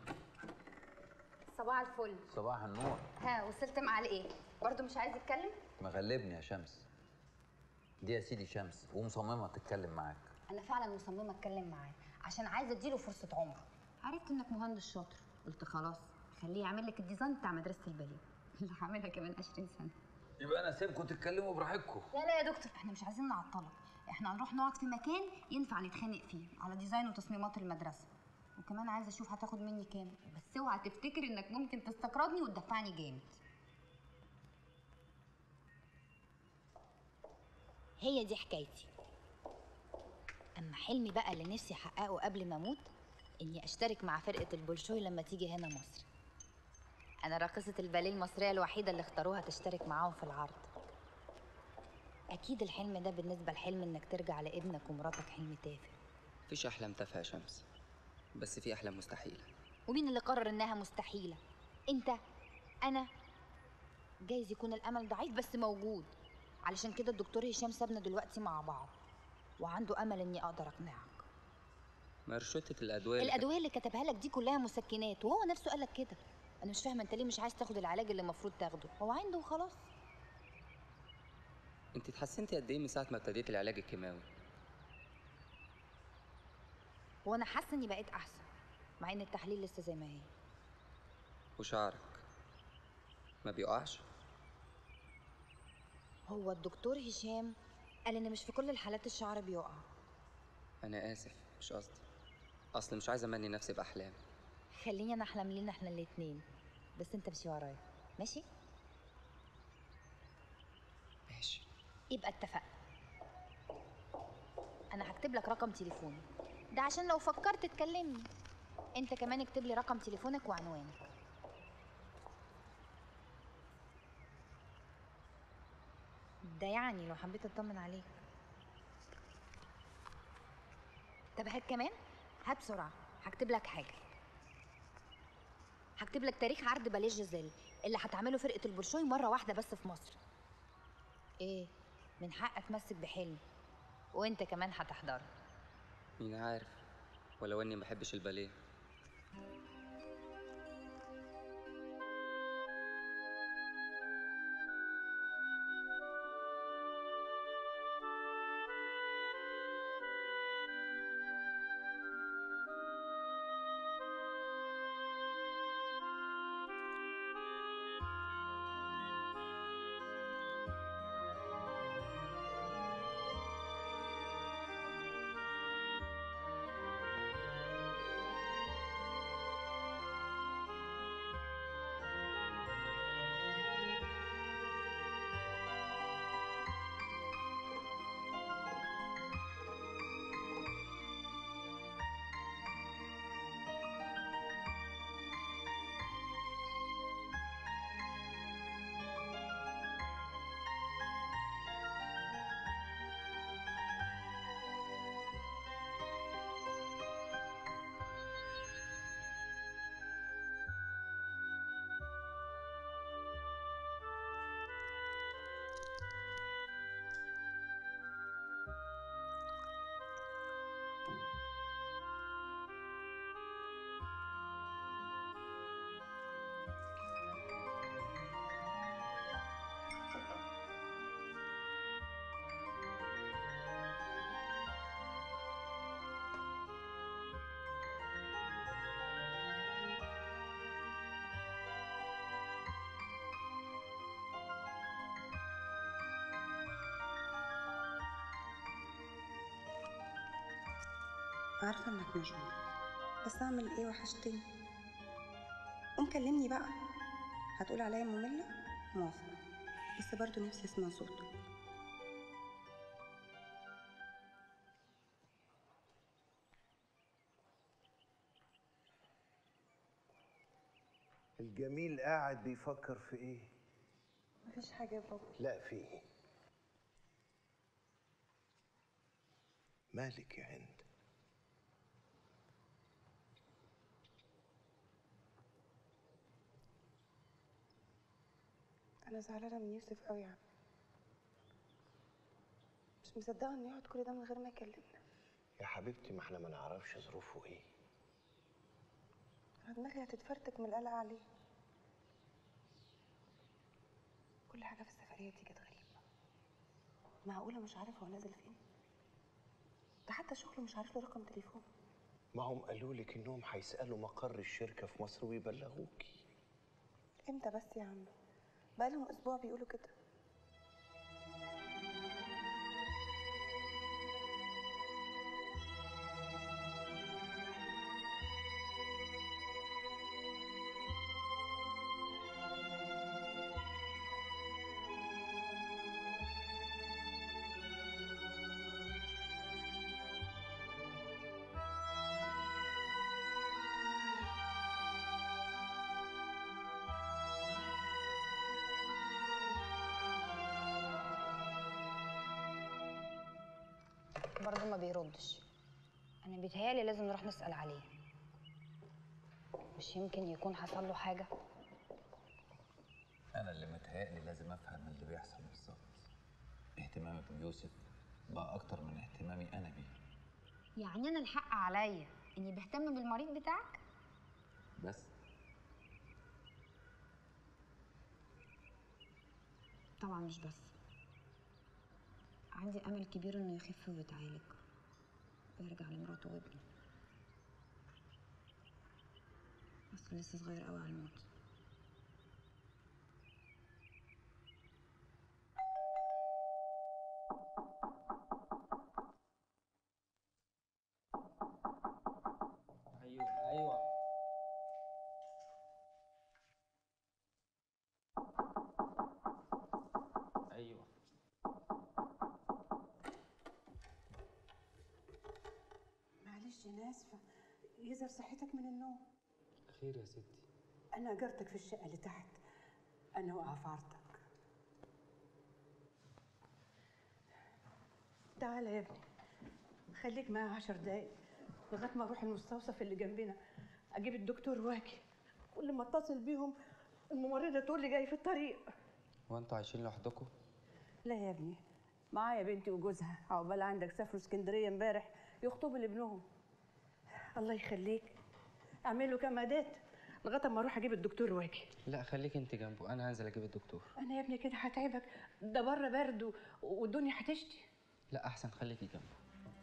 صباح الفل صباح النور ها وصلت مع ايه برضه مش عايز يتكلم مغلبني يا شمس دي يا سيدي شمس ومصممة تتكلم معاك انا فعلا مصممه اتكلم معاه عشان عايزه اديله فرصه عمر عرفت انك مهندس شاطر قلت خلاص خليه يعمل لك الديزاين بتاع مدرسه الباليه اللي هعملها كمان 20 سنه يبقى أنا سيبكم تتكلموا براحتكم لا لا يا دكتور احنا مش عايزين نعطلك احنا هنروح نقعد في مكان ينفع نتخانق فيه على ديزاين وتصميمات المدرسه وكمان عايزه اشوف هتاخد مني كام بس اوعى تفتكر انك ممكن تستقرضني وتدفعني جامد هي دي حكايتي اما حلمي بقى اللي نفسي احققه قبل ما اموت اني اشترك مع فرقه البولشوي لما تيجي هنا مصر انا راقصه الباليه المصريه الوحيده اللي اختاروها تشترك معاهم في العرض اكيد الحلم ده بالنسبه لحلم انك ترجع لابنك ومراتك حلم تافه مفيش احلام تافهه يا شمس بس في احلام مستحيله ومين اللي قرر انها مستحيله انت انا جايز يكون الامل ضعيف بس موجود علشان كده الدكتور هشام سابنا دلوقتي مع بعض وعنده امل اني اقدر اقنعك مرشدة الادويه اللي الادويه اللي كتبها لك دي كلها مسكنات وهو نفسه قال لك كده انا مش فاهمه انت ليه مش عايز تاخد العلاج اللي المفروض تاخده هو عنده وخلاص انت اتحسنتي قد ايه من ساعه ما ابتديت العلاج الكيماوي وانا حاسه اني بقيت احسن مع ان التحليل لسه زي ما هي وشعرك ما بيقعش هو الدكتور هشام قال ان مش في كل الحالات الشعر بيقع انا اسف مش قصدي اصل مش عايز امني نفسي باحلام خليني انا احلم لنا احنا الاتنين بس انت مشي ورايا ماشي ماشي يبقى اتفقنا انا هكتب لك رقم تليفوني ده عشان لو فكرت تكلمني انت كمان اكتب لي رقم تليفونك وعنوانك ده يعني لو حبيت اطمن عليك طب هات كمان هات بسرعه هكتب لك حاجه هكتب لك تاريخ عرض باليه جيزيل اللي هتعمله فرقه البرشوي مره واحده بس في مصر ايه من حقك تمسك بحلمي وانت كمان هتحضره مين عارف ولو اني ما بحبش الباليه عارفة انك مشغول بس اعمل ايه وحشتني قوم كلمني بقى هتقول عليا مملة موافقة بس برضو نفسي اسمع صوتك الجميل قاعد بيفكر في ايه مفيش حاجة يا بابا لا فيه مالك يا هند انا زعلانة من يوسف قوي يا عم مش مصدقة انه يقعد كل ده من غير ما يكلمنا يا حبيبتي ما احنا ما نعرفش ظروفه ايه انا دماغي هتتفرتك من القلق عليه كل حاجة في السفرية دي كانت غريبة معقولة مش عارف هو نازل فين ده حتى شغله مش عارف له رقم تليفون ما هم قالوا لك انهم هيسالوا مقر الشركه في مصر ويبلغوكي امتى بس يا عم بقالهم اسبوع بيقولوا كده برضه ما بيردش انا بيتهيالي لازم نروح نسأل عليه مش يمكن يكون حصل له حاجة انا اللي متهيألي لازم افهم اللي بيحصل بالظبط اهتمامك بيوسف بقى اكتر من اهتمامي انا بيه يعني انا الحق عليا اني بهتم بالمريض بتاعك بس طبعا مش بس عندي امل كبير انه يخف ويتعالج ويرجع لمراته وابنه اصله لسه صغير قوي على الموت ايوه ايوه ايوه معلش انا اسفه يظهر صحتك من النوم خير يا ستي انا اجرتك في الشقه اللي تحت انا واقعه في عرضك تعالى يا ابني خليك معايا عشر دقايق لغايه ما اروح المستوصف اللي جنبنا اجيب الدكتور واجي كل ما اتصل بيهم الممرضه تقول لي جاي في الطريق هو انتوا عايشين لوحدكم لا يا ابني معايا بنتي وجوزها عقبال عندك سافروا اسكندريه امبارح يخطبوا لابنهم الله يخليك اعمل له كمادات لغايه اما اروح اجيب الدكتور واجي لا خليك انت جنبه انا هنزل اجيب الدكتور انا يا ابني كده هتعبك ده بره برد و- والدنيا هتشتي لا احسن خليكي جنبه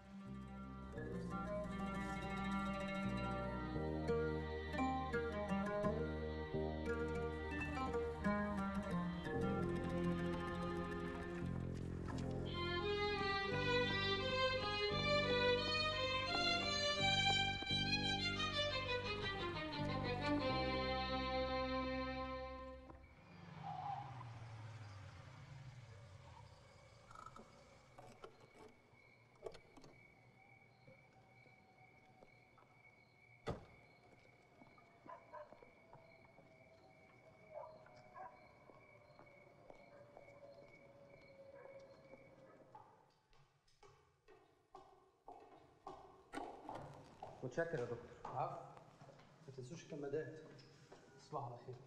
متشكر يا دكتور عفو ما تنسوش الكمادات تصبحوا على خير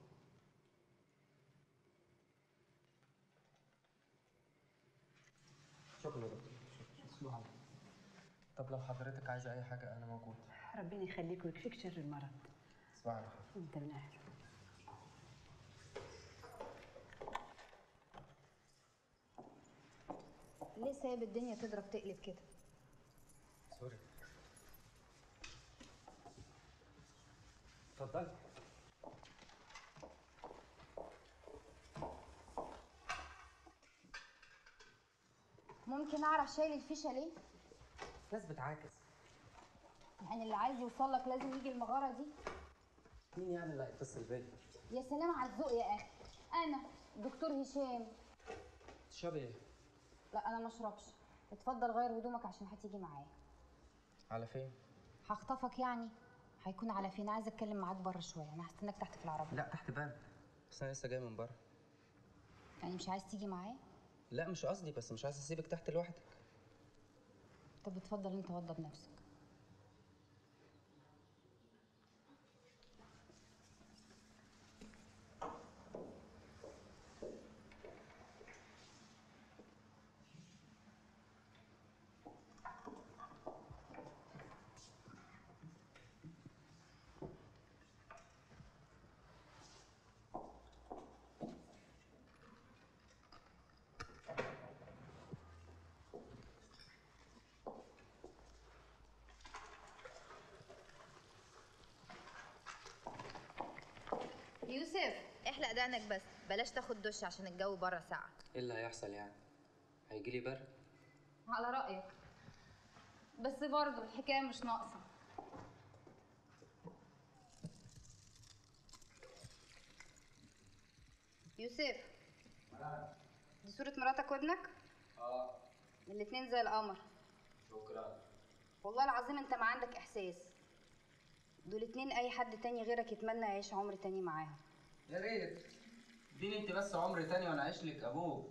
شكرا يا دكتور تصبحوا على خير طب لو حضرتك عايزه اي حاجه انا موجود ربنا يخليك ويكفيك شر المرض تصبحي على خير انت من اهله ليه سايب الدنيا تضرب تقلب كده سوري اتفضلي ممكن اعرف شايل الفيشه ليه ناس بتعاكس يعني اللي عايز يوصل لك لازم يجي المغاره دي مين يعني اللي هيتصل بيا يا سلام على الذوق يا اخي انا دكتور هشام تشربي ايه لا انا ما اشربش اتفضل غير هدومك عشان هتيجي معايا على فين هخطفك يعني هيكون على فين عايزه اتكلم معاك بره شويه انا هستناك تحت في العربيه لا تحت برد بس انا لسه جاي من بره يعني مش عايز تيجي معايا لا مش قصدي بس مش عايز اسيبك تحت لوحدك طب اتفضل انت وضب نفسك يوسف احلق دقنك بس بلاش تاخد دش عشان الجو بره ساقع ايه اللي هيحصل يعني هيجيلي برد على رأيك بس برضه الحكاية مش ناقصة يوسف دي صورة مراتك وابنك؟ اه الاتنين زي القمر شكرا والله العظيم انت ما عندك احساس دول اتنين اي حد تاني غيرك يتمنى يعيش عمر تاني معاهم يا ريت اديني انت بس عمر تاني وانا اعيش لك ابوك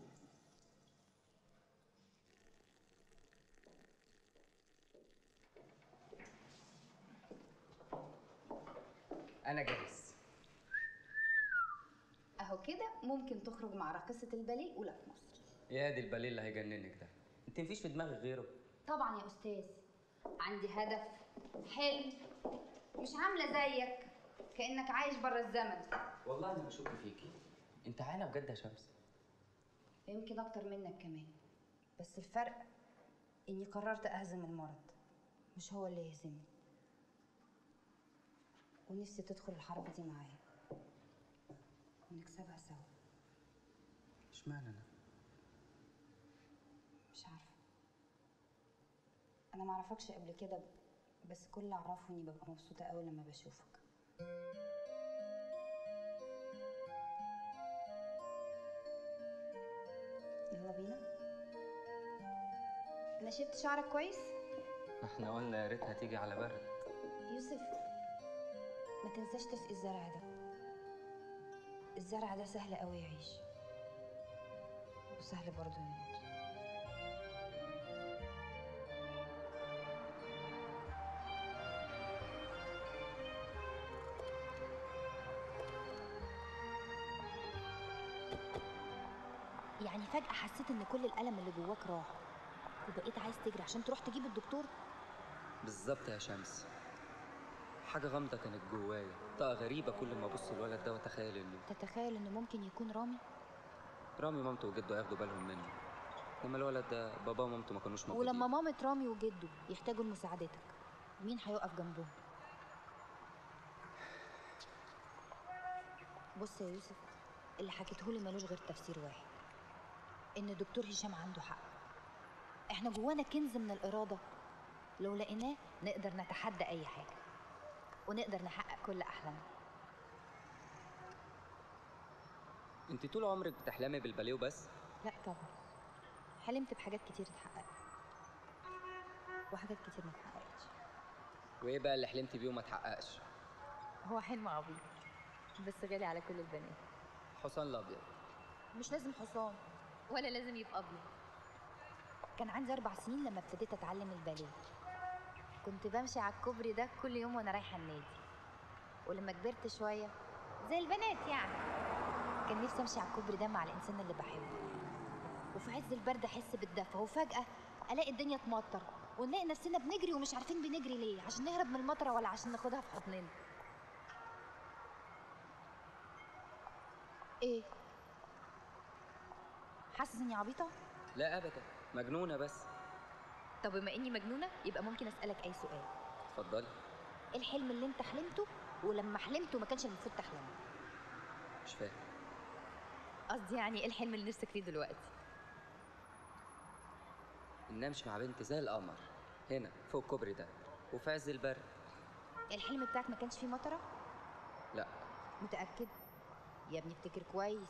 انا جاهز اهو كده ممكن تخرج مع راقصة الباليه الاولى في مصر يا دي البليل اللي هيجننك ده انت مفيش في دماغك غيره طبعا يا استاذ عندي هدف حلم مش عامله زيك كانك عايش بره الزمن والله انا بشك فيكي انت عانى بجد يا شمس يمكن اكتر منك كمان بس الفرق اني قررت اهزم المرض مش هو اللي يهزمني ونفسي تدخل الحرب دي معايا ونكسبها سوا اشمعنى انا مش عارفه انا معرفكش قبل كده بس كل اللي اعرفه اني ببقى مبسوطه قوي لما بشوفك يلا بينا انا شفت شعرك كويس احنا قلنا يا ريتها تيجي على برد يوسف ما تنساش تسقي الزرع ده الزرع ده سهل قوي يعيش وسهل برضه يموت يعني فجأة حسيت إن كل الألم اللي جواك راح وبقيت عايز تجري عشان تروح تجيب الدكتور بالظبط يا شمس حاجة غامضة كانت جوايا طاقة غريبة كل ما أبص الولد ده وأتخيل إنه تتخيل انه ممكن يكون رامي رامي مامته وجده ياخدوا بالهم منه إنما الولد ده بابا ومامته ما كانوش موجودين ولما مامة رامي وجده يحتاجوا لمساعدتك مين هيقف جنبهم بص يا يوسف اللي حكيتهولي ملوش غير تفسير واحد ان الدكتور هشام عنده حق احنا جوانا كنز من الاراده لو لقيناه نقدر نتحدى اي حاجه ونقدر نحقق كل احلامنا أنت طول عمرك بتحلمي بالباليه وبس لا طبعا حلمت بحاجات كتير اتحققت وحاجات كتير ما اتحققتش وإيه بقى اللي حلمتي بيه وما اتحققش هو حلم عبيط بس غالي على كل البنات حصان الأبيض مش لازم حصان ولا لازم يبقى ابيض كان عندي اربع سنين لما ابتديت اتعلم الباليه كنت بمشي على الكوبري ده كل يوم وانا رايحه النادي ولما كبرت شويه زي البنات يعني كان نفسي امشي على الكوبري ده مع الانسان اللي بحبه وفي عز البرد احس بالدفى وفجاه الاقي الدنيا تمطر ونلاقي نفسنا بنجري ومش عارفين بنجري ليه عشان نهرب من المطره ولا عشان ناخدها في حضننا ايه حاسس اني عبيطه لا أبدا مجنونة بس طب بما اني مجنونه يبقى ممكن اسالك اي سؤال اتفضلي ايه الحلم اللي انت حلمته ولما حلمته ما كانش المفروض تحلمه مش فاهم قصدي يعني ايه الحلم اللي نفسك فيه دلوقتي إن أمشي مع بنت زي القمر هنا فوق الكوبري ده وفي عز البرد الحلم بتاعك ما كانش فيه مطره لا متاكد يا ابني افتكر كويس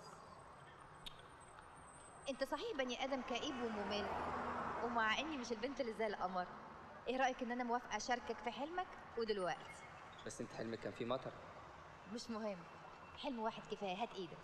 انت صحيح بني ادم كئيب وممل ومع اني مش البنت اللي زي القمر ايه رايك ان انا موافقه اشاركك في حلمك ودلوقتي بس أنت حلمك كان فيه مطر مش مهم حلم واحد كفايه هات ايدك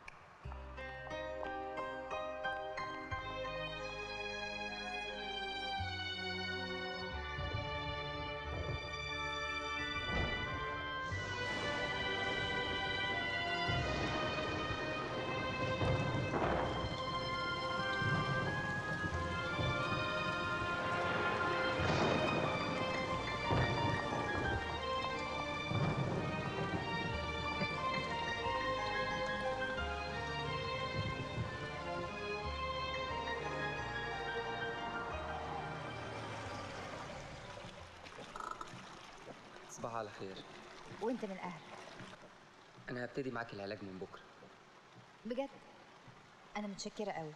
تصبح على خير وانت من اهل أنا هبتدي معاك العلاج من بكرة بجد انا متشكره قوي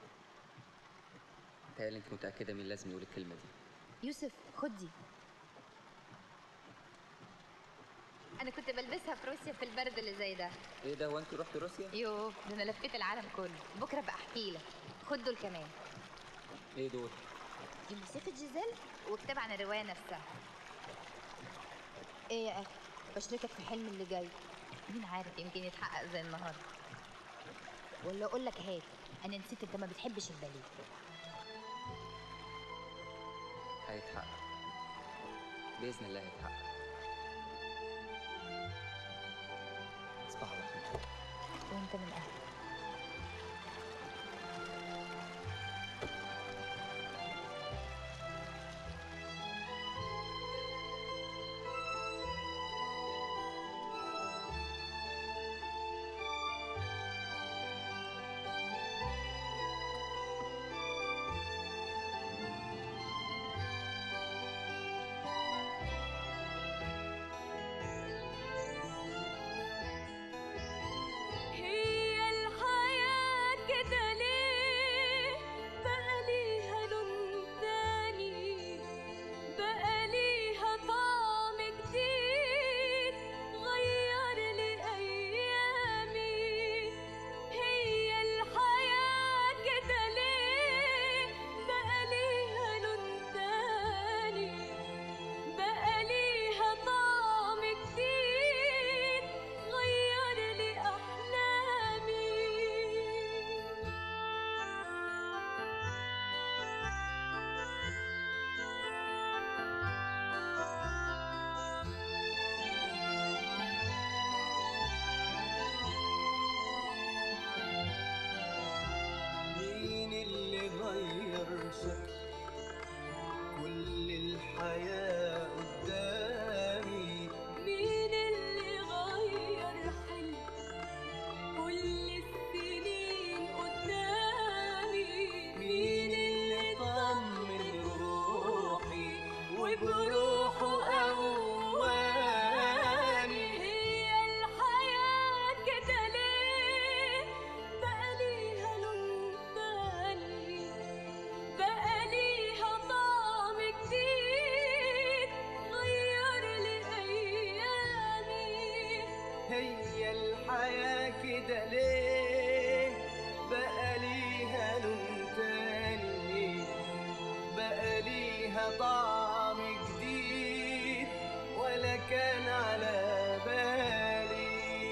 متهيألي أنت متأكدة مين لازم يقول الكلمة دي يوسف خد دي انا كنت بلبسها في روسيا في البرد اللي زي ده إيه ده هو أنت رحت روسيا؟ يوه ده انا لفيت العالم كله بكره بقى احكي لك خد دول كمان إيه دول؟ دي موسيقى جيزيل وكتاب عن الروايه نفسها ايه يا اخي بشاركك في حلم اللي جاي مين عارف يمكن يتحقق زي النهارده ولا اقول لك هات انا نسيت انت ما بتحبش الباليه هيتحقق بإذن الله هيتحقق تصبح على خير وانت من اهل هي الحياة كده ليه بقى ليها لون تاني بقى ليها طعم جديد غير لي أيامي هي الحياة كده ليه بقى ليها لون تاني بقى ليها طعم جديد غير لي أحلامي مين اللي غير شكل كل الحياة قدامي ليها طعم جديد ولا كان على بالي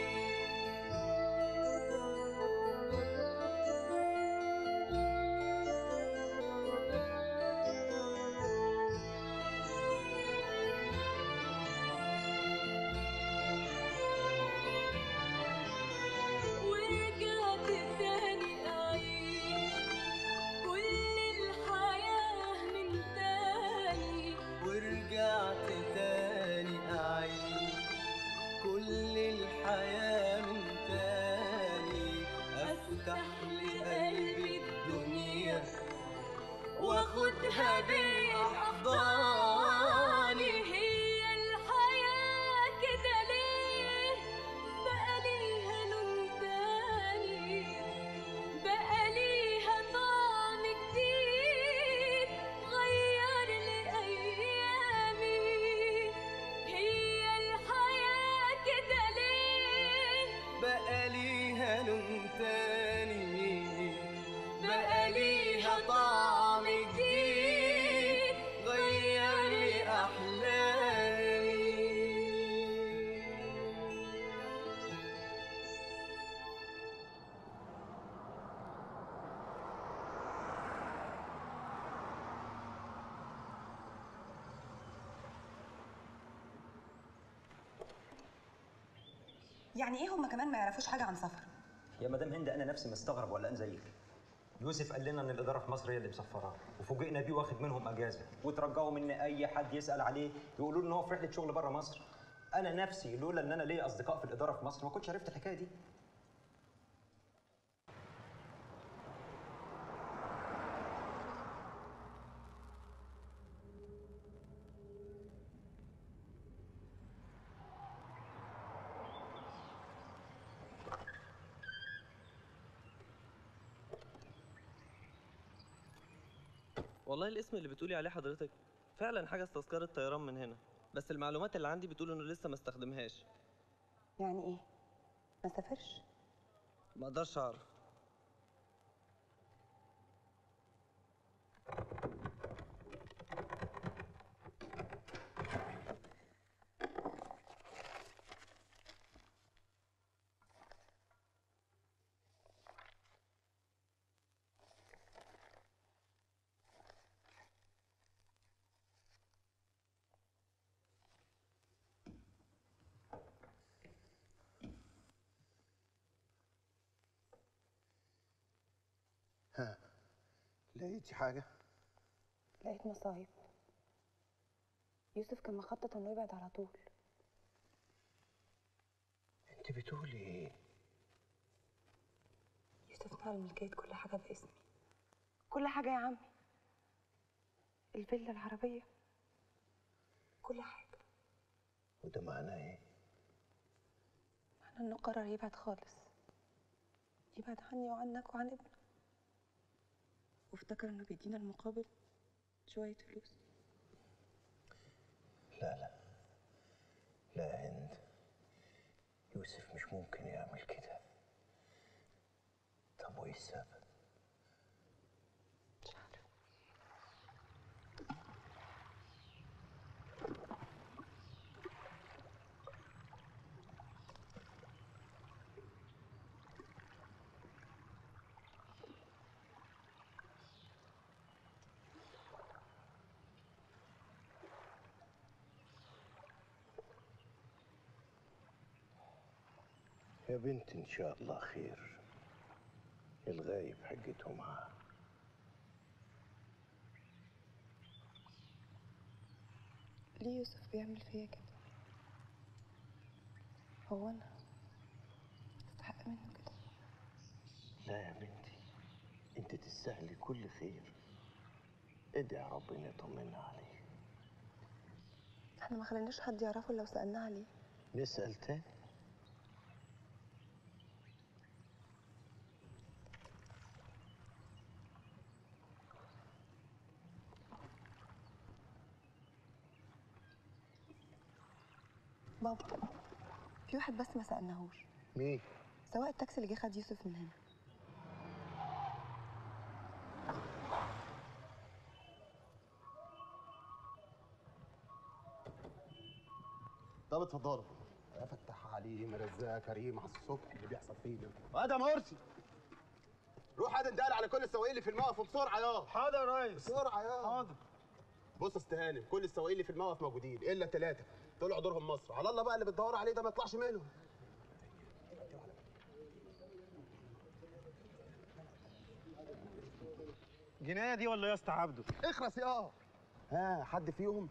ورجعت تاني أعيش كل الحياة من تاني ورجعت تاني أعيش كل الحياة من تاني أفتح لقلبي الدنيا واخدها بأحضاني هي الحياة كده ليه بقى ليها لون تاني بقى ليها طعم جديد غير لي أيامي هي الحياة كده ليه بقى ليها لون تاني بقى ليها طعم جديد غير لي أحلامي يعني ايه هما كمان ما يعرفوش حاجه عن سفر يا مدام هند انا نفسي مستغرب ولا انا زيك يوسف قال لنا ان الاداره في مصر هي اللي مسفراه وفوجئنا بيه واخد منهم اجازه وترجعوا من اي حد يسال عليه يقولوا له ان هو في رحله شغل بره مصر انا نفسي لولا ان انا ليا اصدقاء في الاداره في مصر ما كنتش عرفت الحكايه دي والله الاسم اللي بتقولي عليه حضرتك فعلا حاجه تذكره طيران من هنا بس المعلومات اللي عندي بتقول انه لسه ما استخدمهاش يعني ايه ما سافرش ما اقدرش اعرف ها لقيتي حاجة؟ لقيت مصايب يوسف كان مخطط انه يبعد على طول انت بتقولي ايه؟ يوسف نقل ملكية كل حاجة باسمي كل حاجة يا عمي الفيلا العربية كل حاجة وده معناه ايه؟ معناه انه قرر يبعد خالص يبعد عني وعنك وعن ابنك وافتكر انه بيدينا المقابل شوية فلوس لا لا لا يا هند يوسف مش ممكن يعمل كده طب وايه السبب؟ يا بنت ان شاء الله خير الغايب حجته معاه ليه يوسف بيعمل فيا كده هو انا استحق منه كده لا يا بنتي انت تستاهلي كل خير ادعي ربنا يطمنا عليه احنا ما خليناش حد يعرفه لو سألناه عليه نسأل تاني بابا في واحد بس ما سألناهوش مين؟ سواق التاكسي اللي جه خد يوسف من هنا طب اتفضلوا يا فتح عليم رزاق كريم على الصبح اللي بيحصل فينا وادي مرسي روح هات اندال على كل السواقين اللي في الموقف وبسرعه يا حاضر يا ريس بسرعه يا حاضر بص يا استاذ هانم كل السواقين اللي في الموقف موجودين الا ثلاثه طلعوا دورهم مصر على الله بقى اللي بتدور عليه ده ما يطلعش منهم جنايه دي ولا يا اسطى عبده اخرس يا ها حد فيهم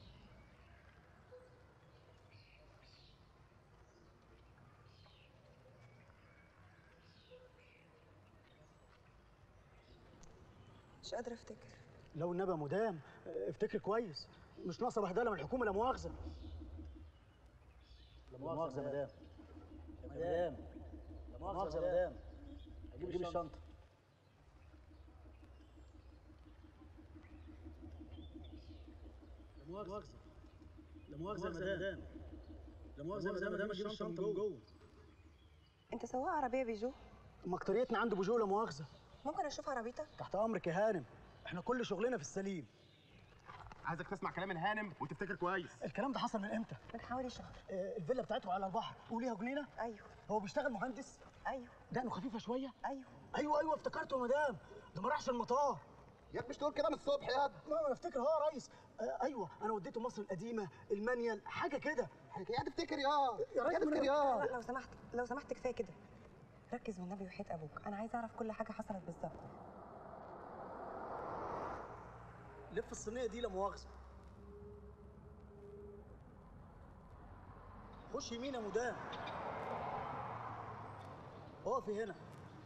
مش قادره افتكر لو النبي يا مدام افتكر كويس مش ناقصه بهدله من الحكومه لا مؤاخذه لا مؤاخذه يا مدام يا مدام لا مؤاخذه يا مدام اجيب الشنطه لا مؤاخذه لا مؤاخذه يا مدام لا مؤاخذه يا مدام اجيب الشنطه من جوه انت سواق عربيه بيجو مكتريتنا عنده بوجوه لا مؤاخذه ممكن اشوف عربيتك تحت امرك يا هانم احنا كل شغلنا في السليم عايزك تسمع كلام الهانم وتفتكر كويس الكلام ده حصل من امتى من حوالي شهر آه، الفيلا بتاعته على البحر وليها جنينه ايوه هو بيشتغل مهندس ايوه دقنه خفيفه شويه ايوه ايوه ايوه افتكرته يا مدام ده ما راحش المطار يا مش تقول كده من الصبح يا ما انا افتكر هو يا ريس آه ايوه انا وديته مصر القديمه المانيال حاجه كده يا تفتكر يا يا ريس تفتكر ما يا لو سمحت لو سمحت كفايه كده ركز والنبي وحياة ابوك انا عايزه اعرف كل حاجه حصلت بالظبط لف الصينيه دي لا مؤاخذه خش يمين يا مدام اقفي هنا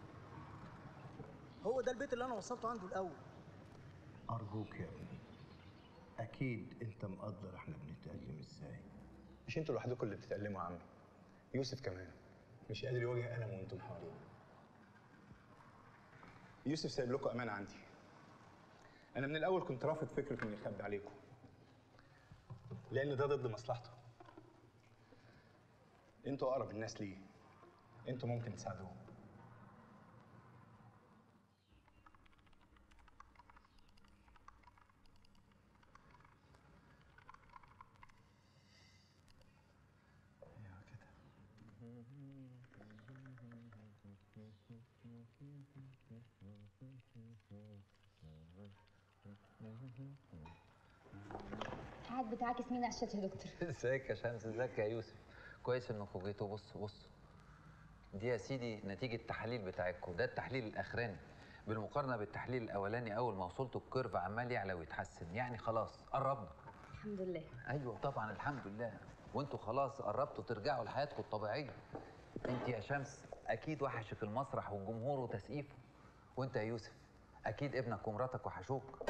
هو ده البيت اللي انا وصلته عنده الاول أرجوك يا ابني أكيد أنت مقدر إحنا بنتألم إزاي مش انتوا لوحدكم اللي بتتألموا يا عم يوسف كمان مش قادر يواجه ألم وانتم حواليه يوسف سايب لكم أمانة عندي أنا من الأول كنت رافض فكرة إني أخبي عليكم لأن ده ضد مصلحته انتوا أقرب الناس ليه انتوا ممكن تساعدوه قاعد بتعاكس مين على الشات يا دكتور ازيك يا شمس ازيك يا يوسف كويس انكم جيتوا بص بص دي يا سيدي نتيجة التحاليل بتاعتكم ده التحليل الأخراني بالمقارنة بالتحليل الأولاني أول ما وصلتوا الكيرف عمال يعلى ويتحسن يعني خلاص قربنا الحمد لله أيوه طبعا الحمد لله وانتوا خلاص قربتوا ترجعوا لحياتكم الطبيعية انت يا شمس أكيد وحشك المسرح والجمهور وتسقيفه وانت يا يوسف أكيد ابنك ومراتك وحشوك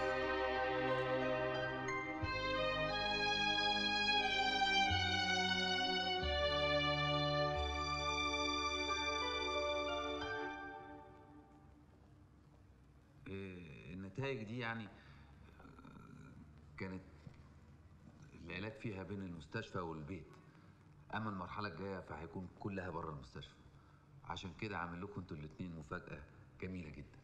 آه، النتائج دي يعني آه، كانت العلاج فيها بين المستشفى والبيت اما المرحله الجايه فهيكون كلها بره المستشفى عشان كده عامل لكم انتوا الاتنين مفاجاه جميله جدا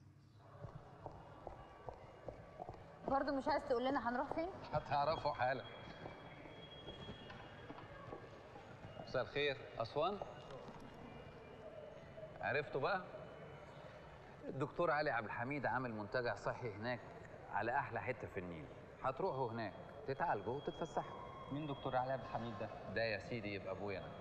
برضه مش عايز تقول لنا هنروح فين هتعرفوا حالا مساء الخير اسوان عرفتوا بقى الدكتور علي عبد الحميد عامل منتجع صحي هناك على احلى حته في النيل هتروحوا هناك تتعالجوا وتتفسحوا مين دكتور علي عبد الحميد ده ده يا سيدي يبقى ابويا انا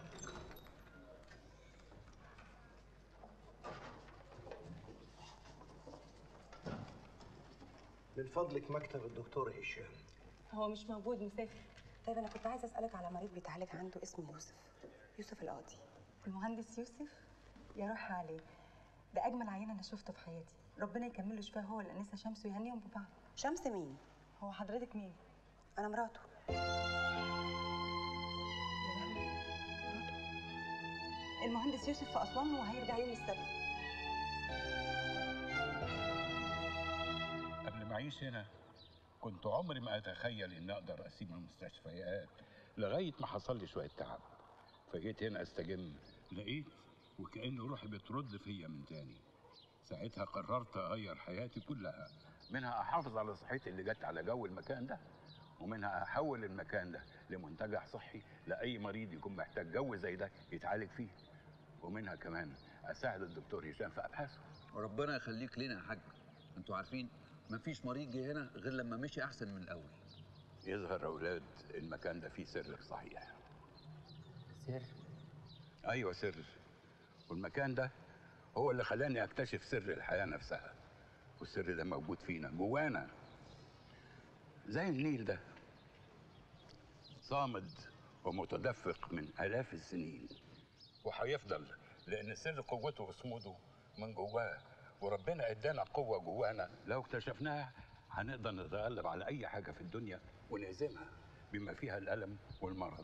من فضلك مكتب الدكتور هشام هو مش موجود مسافر طيب انا كنت عايزه اسالك على مريض بيتعالج عنده اسمه يوسف يوسف القاضي المهندس يوسف يا روح عليه ده اجمل عيان انا شفته في حياتي ربنا يكمل له شفاه هو والانسه شمس ويهنيهم ببعض شمس مين هو حضرتك مين انا مراته المهندس يوسف في اسوان وهيرجع يوم السبت قبل ما اعيش هنا كنت عمري ما اتخيل اني اقدر اسيب المستشفيات لغايه ما حصل لي شويه تعب فجيت هنا استجم لقيت وكأن روحي بترد فيا من تاني ساعتها قررت اغير حياتي كلها منها احافظ على صحتي اللي جت على جو المكان ده ومنها احول المكان ده لمنتجع صحي لاي مريض يكون محتاج جو زي ده يتعالج فيه ومنها كمان اساعد الدكتور هشام في ابحاثه وربنا يخليك لنا يا حاج انتوا عارفين مفيش مريض جه هنا غير لما مشي احسن من الاول يظهر يا اولاد المكان ده فيه سر صحيح سر ايوه سر والمكان ده هو اللي خلاني اكتشف سر الحياه نفسها والسر ده موجود فينا جوانا زي النيل ده صامد ومتدفق من الاف السنين وهيفضل لان سر قوته وصموده من جواه وربنا ادانا قوه جوانا لو اكتشفناها هنقدر نتغلب على اي حاجه في الدنيا ونهزمها بما فيها الالم والمرض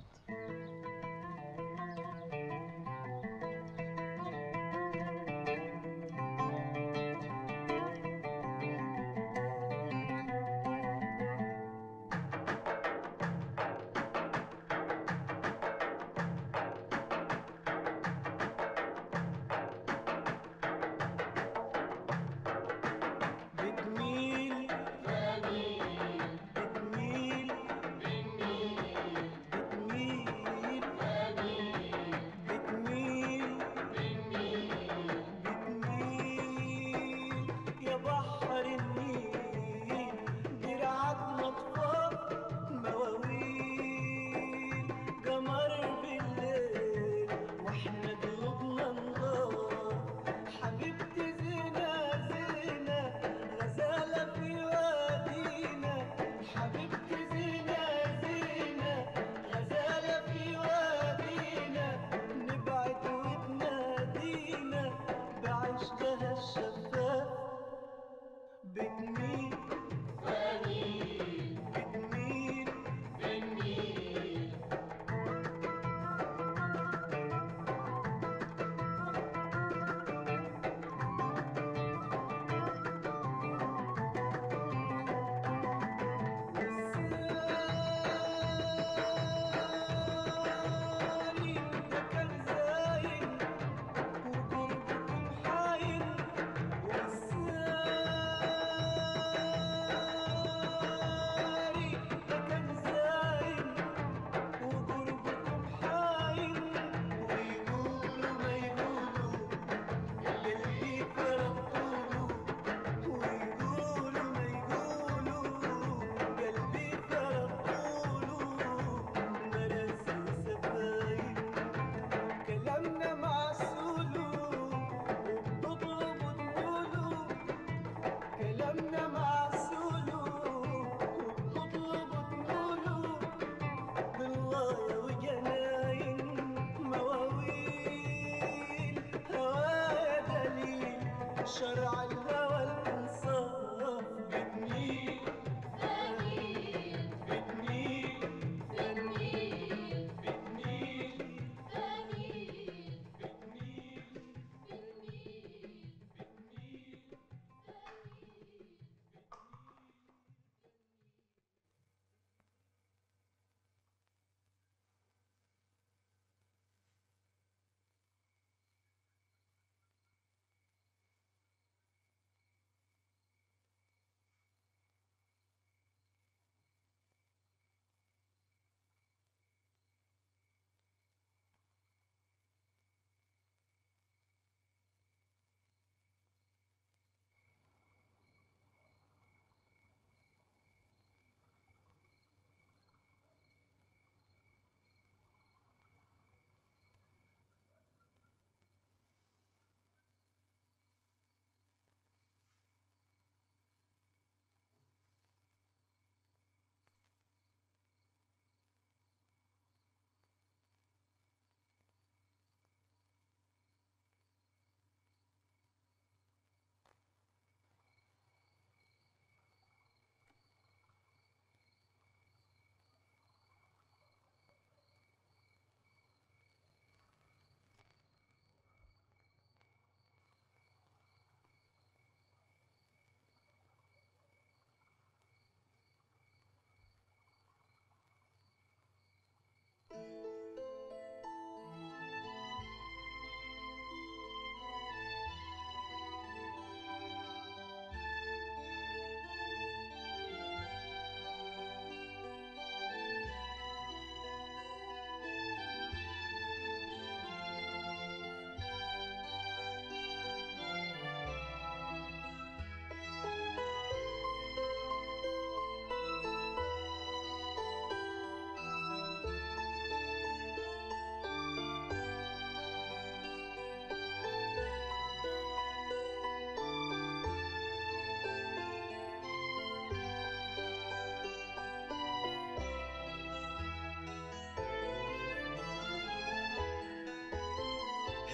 بتميل بتميل بتميل بتميل بتميل بتميل بتميل يا بحر النيل درعك مطفاك مواويل قمر بالليل واحنا قلوبنا نضاف حبيبتي زينة زينة غزالة في وادينا حبيبتي زينة زينة غزالة في وادينا نبعد وتنادينا بعشقها الشفاف بتميل بتميل بتميل بتميل كلامنا مع سولو وبتطلب تقولوا كلامنا مع سولو وبتطلب تقولوا بالله وجناين مواويل هوايا دليل شرع الهوى الانصاف بتميل بتميل بتميل بتميل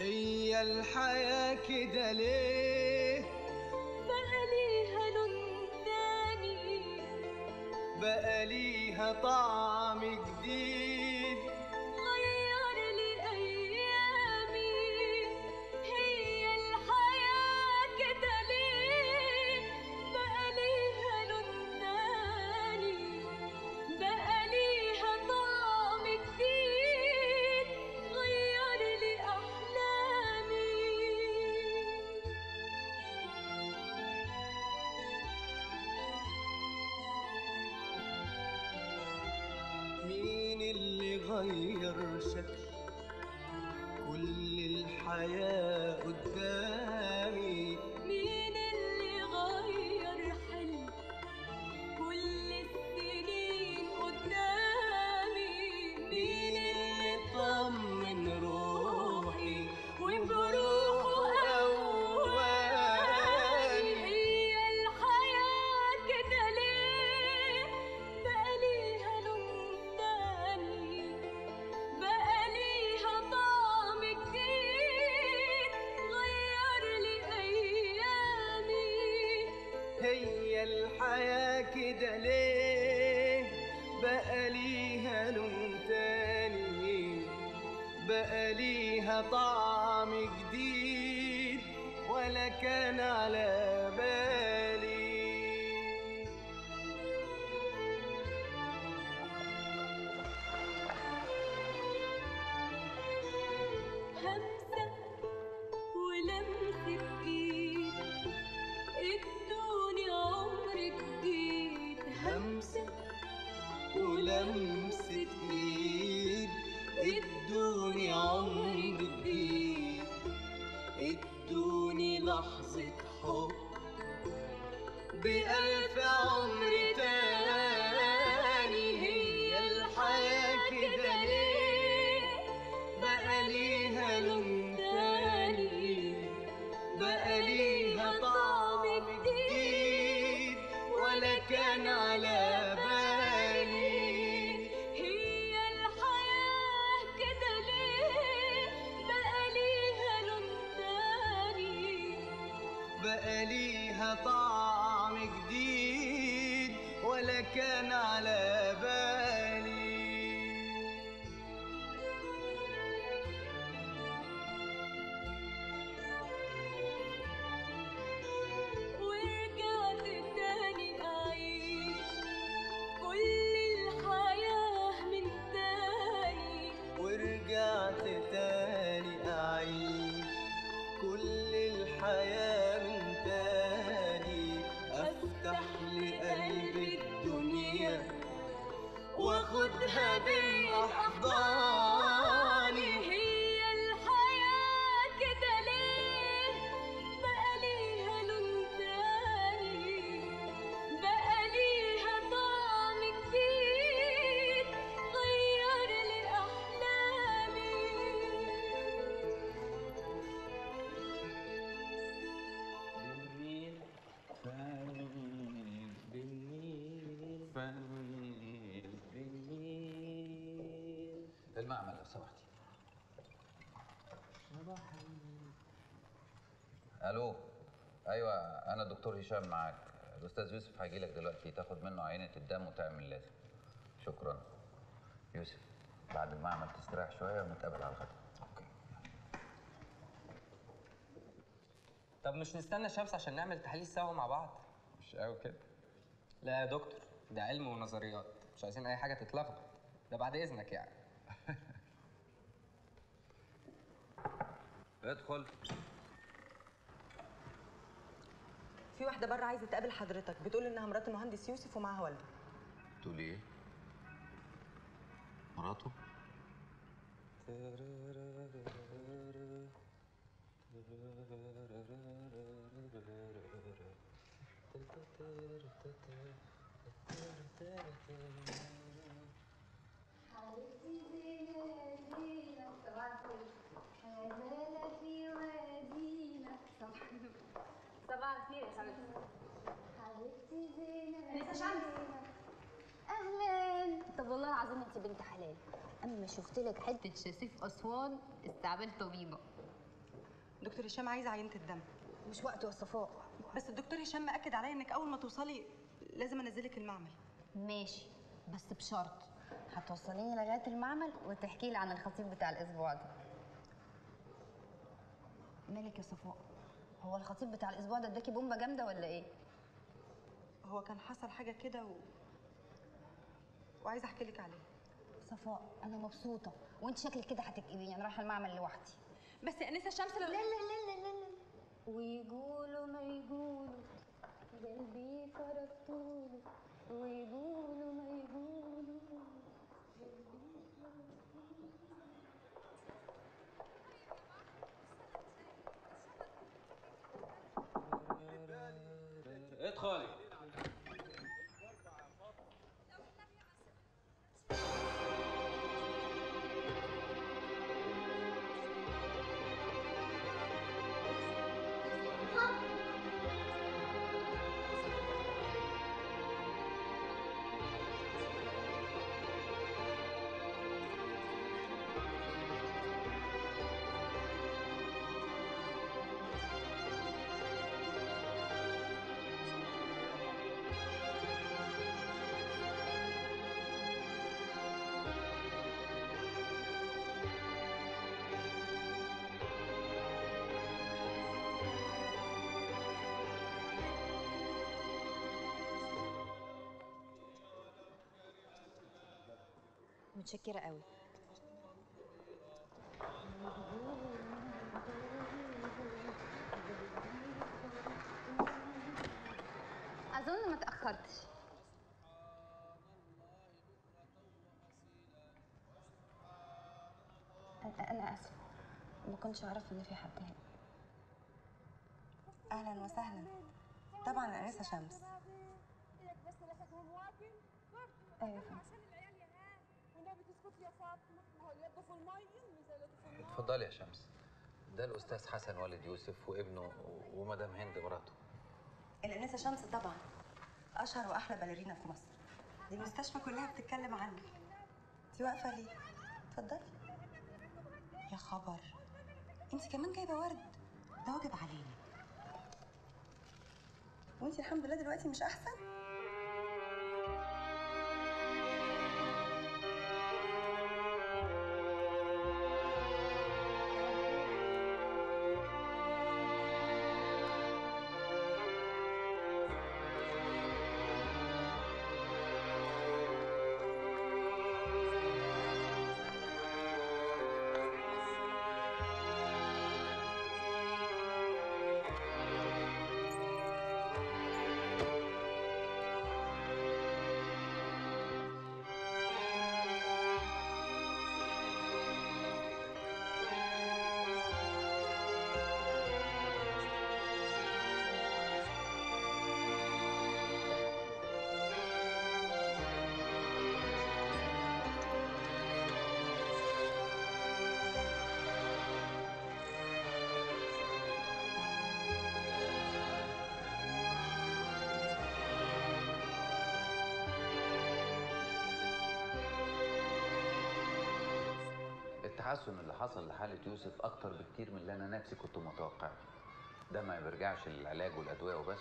هي الحياة كده ليه بقى ليها لون تاني بقى ليها طعم جديد غير لي أيامي هي الحياة كده ليه بقى ليها لون تاني بقى ليها طعم جديد غير لي أحلامي مين اللي غير شكل كل الحياة قدامي مين اللي غير حلم كل السنين قدامي مين اللي طمن روحي وبروحه قواني هي الحياة كده ليه بقى ليها لون تاني بقى ليها طعم جديد غير لي أيامي هي الحياة كده ليه بقى ليها لون تاني بقى ليها طعم جديد ولا كان على بالي همسة ولمسة ايد ادوني عمر جديد همسة ولمسة ايد ادوني عمر جديد ادوني لحظة حب بألف عمر تاني هي الحياة كده ليه بقى ليها لون تاني بقى ليها طعم جديد ولا كان على بالي هي الحياة كده ليه بقى ليها لون تاني بقى ليها طعم جديد ولا كان على بالي ورجعت تاني أعيش كل الحياة من تاني ورجعت تاني أعيش كل الحياة من تاني أفتح لقلبي الدنيا واخدها بين أحضاني هي الحياة كده ليه بقى ليها لون تاني بقى ليها طعم جديد غير لي أحلامي بالنيل فالنيل بالنيل فالنيل بالنيل المعمل لو سمحتي الو ايوه انا الدكتور هشام معاك الاستاذ يوسف هيجي لك دلوقتي تاخد منه عينه الدم وتعمل لازم شكرا يوسف بعد المعمل تستريح شويه ونتقابل على الغدا طب مش نستنى شمس عشان نعمل تحاليل سوا مع بعض مش قوي كده لا يا دكتور ده علم ونظريات مش عايزين اي حاجه تتلخبط ده بعد اذنك يعني ادخل في واحده بره عايزه تقابل حضرتك بتقول انها مرات المهندس يوسف ومعاها والده تقول ايه مراته حبيبتي زينة زينة صباح الخير غزالة في وادينا صباح صباح الخير يا حبيبتي حبيبتي زينة لسه شمس. أهلا طب والله العظيم انت بنت حلال اما شفت لك حته شاسيه في اسوان استعمال طبيبه دكتور هشام عايز عينه الدم مش وقته يا صفاء بس الدكتور هشام مأكد عليا انك اول ما توصلي لازم انزلك المعمل ماشي بس بشرط هتوصليني لغايه المعمل وتحكي لي عن الخطيب بتاع الاسبوع ده مالك يا صفاء هو الخطيب بتاع الاسبوع ده اداكي بومبه جامده ولا ايه هو كان حصل حاجه كده و... وعايزه احكي لك عليه صفاء انا مبسوطه وانت شكلك كده هتكئبيني انا رايحه المعمل لوحدي بس يا انسه الشمس لو لا لا لا لا لا لا ويقولوا ما يقولوا قلبي فرقتوله ويقولوا ما يقولوا ادخلي متشكره قوي اظن ما تاخرتش أ- انا اسفه ما كنتش اعرف ان في حد هنا اهلا وسهلا طبعا الانسه شمس ايوه فندم. اتفضلي يا شمس ده الاستاذ حسن والد يوسف وابنه ومدام هند مراته الانسه شمس طبعا اشهر واحلى باليرينا في مصر دي المستشفى كلها بتتكلم عنك انت واقفه ليه اتفضلي يا خبر انت كمان جايبه ورد ده واجب علينا وانت الحمد لله دلوقتي مش احسن التحسن اللي حصل لحالة يوسف أكتر بكتير من اللي أنا نفسي كنت متوقعه ده ما بيرجعش للعلاج والأدوية وبس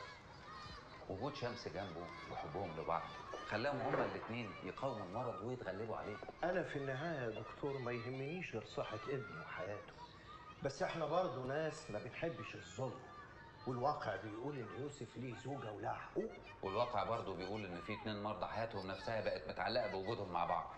وجود شمس جنبه وحبهم لبعض خلاهم هما الاتنين يقاوموا المرض ويتغلبوا عليه انا في النهايه يا دكتور ما يهمنيش غير صحه ابني وحياته بس احنا برضه ناس ما بنحبش الظلم والواقع بيقول ان يوسف ليه زوجه ولها حقوق والواقع برضه بيقول إن في اتنين مرضى حياتهم نفسها بقت متعلقة بوجودهم مع بعض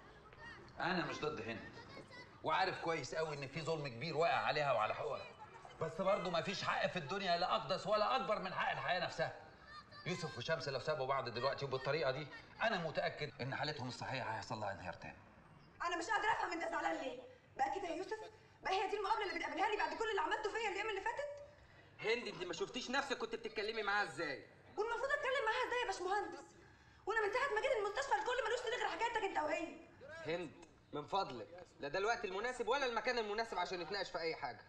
أنا مش ضد هند وعارف كويس قوي إن في ظلم كبير واقع عليها وعلى حقوقها بس برضه ما فيش حق في الدنيا لا أقدس ولا أكبر من حق الحياة نفسها يوسف وشمس لو سابوا بعض دلوقتي وبالطريقة دي أنا متأكد إن حالتهم الصحية هيحصل لها انهيار تاني انا مش قادره افهم انت زعلان ليه بقى كده يا يوسف بقى هي دي المقابله اللي بتقابلها لي بعد كل اللي عملته فيا الايام اللي فاتت هند انت ما شفتيش نفسك كنت بتتكلمي معاها ازاي والمفروض اتكلم معاها ازاي يا باشمهندس وانا من ساعه ما جيت المستشفى الكل ملوش صدق غير حكايتك انت وهي هند من فضلك لا ده الوقت المناسب ولا المكان المناسب عشان نتناقش في اي حاجه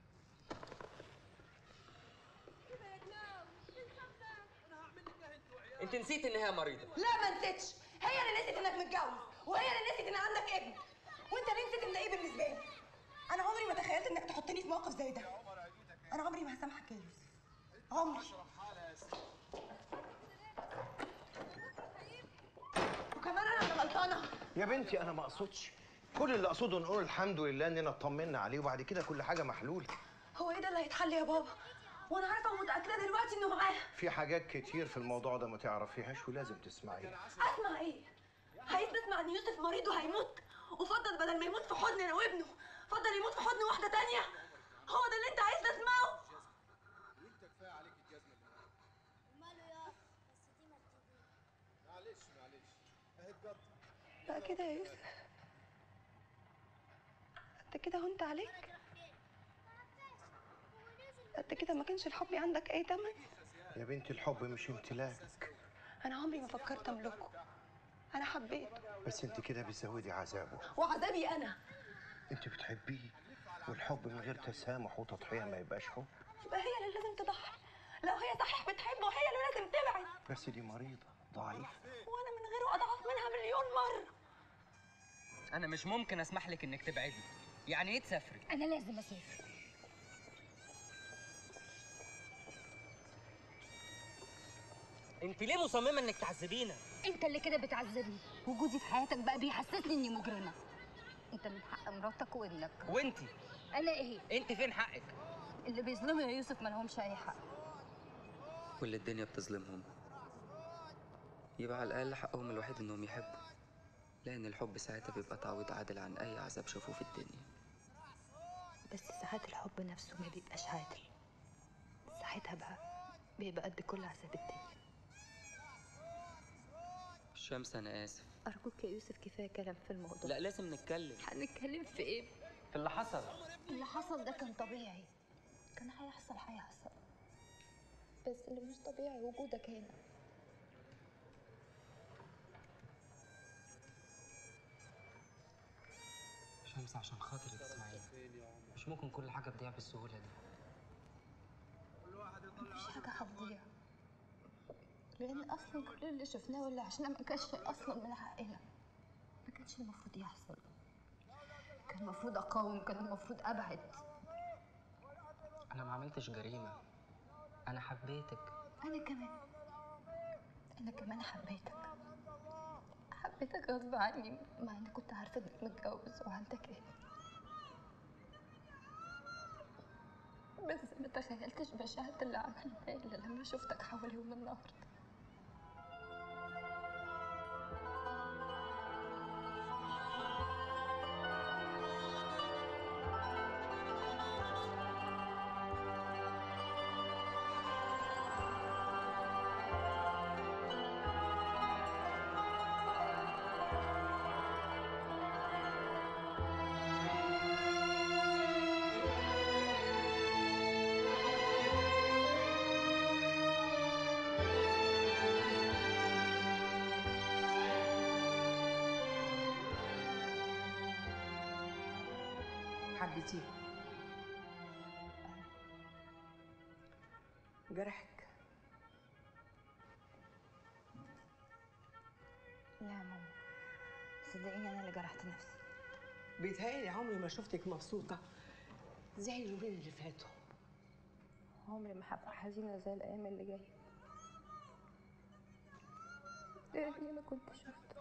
انت نسيت ان هي مريضه لا ما نسيتش هي اللي نسيت انك متجوز وهي اللي نسيت ان عندك ابن وانت اللي نسيت ان ايه بالنسبه لي انا عمري ما تخيلت انك تحطني في موقف زي ده انا عمري ما هسامحك يا يوسف عمري وكمان انا اللي غلطانه يا بنتي انا ما اقصدش كل اللي اقصده نقول الحمد لله اننا اطمنا عليه وبعد كده كل حاجه محلوله هو ايه ده اللي هيتحل يا بابا وانا عارفه ومتاكده دلوقتي انه معاه في حاجات كتير في الموضوع ده ما تعرفيهاش ولازم تسمعيها اسمع ايه هيثبت مع ان يوسف مريض وهيموت وفضل بدل ما يموت في حضن انا وابنه فضل يموت في حضن واحده تانية هو ده اللي انت عايز تسمعه وانت كفايه عليك الجزمه اللي وماله يا بس دي ما بتجيبش معلش معلش اهي بجد لا كده يا يوسف انت كده هنت عليك انت كده ما كانش الحب عندك اي تمن يا بنتي الحب مش امتلاك انا عمري ما فكرت املكه انا حبيت بس انت كده بتزودي عذابه وعذابي انا انت بتحبيه والحب من غير تسامح وتضحيه ما يبقاش حب يبقى هي اللي لازم تضحي لو هي صحيح بتحبه هي اللي لازم تبعد بس دي مريضه ضعيفه وانا من غيره اضعف منها مليون مره انا مش ممكن اسمح لك انك تبعدي يعني ايه تسافري انا لازم اسافر انت ليه مصممه انك تعذبينا انت اللي كده بتعذبني وجودي في حياتك بقى بيحسسني اني مجرمه انت من حق مراتك وابنك وانتي انا ايه انت فين حقك اللي بيظلموا يا يوسف ما لهمش اي حق كل الدنيا بتظلمهم يبقى على الاقل حقهم الوحيد انهم يحبوا لان الحب ساعتها بيبقى تعويض عادل عن اي عذاب شافوه في الدنيا بس ساعات الحب نفسه ما بيبقاش عادل ساعتها بقى بيبقى قد كل عذاب الدنيا شمس انا اسف أرجوك يا يوسف كفاية كلام في الموضوع لا لازم نتكلم هنتكلم في إيه؟ في اللي حصل اللي حصل ده كان طبيعي كان هيحصل هيحصل بس اللي مش طبيعي وجودك هنا شمس عشان خاطري تسمعيني مش ممكن كل حاجه تضيع بالسهوله دي مفيش حاجة هتضيع لأن أصلا كل اللي شفناه واللي عشناه ما كانش أصلا من حقنا ما كانش المفروض يحصل كان المفروض أقاوم كان المفروض أبعد انا ما عملتش جريمه انا حبيتك أنا كمان أنا كمان حبيتك حبيتك غصب عني مع إني كنت عارفة إنك متجوز وعندك ابن بس ما تخيلتش بشاعة اللي عملتها إلا لما شفتك حوالي يوم النهاردة حبيتيه جرحك لا يا ماما صدقيني أنا اللي جرحت نفسي بيتهيألي عمري ما شفتك مبسوطة زي اليومين اللي فاتوا عمري ما هبقى حزينة زي الأيام اللي جاية لأني أنا كنت شفت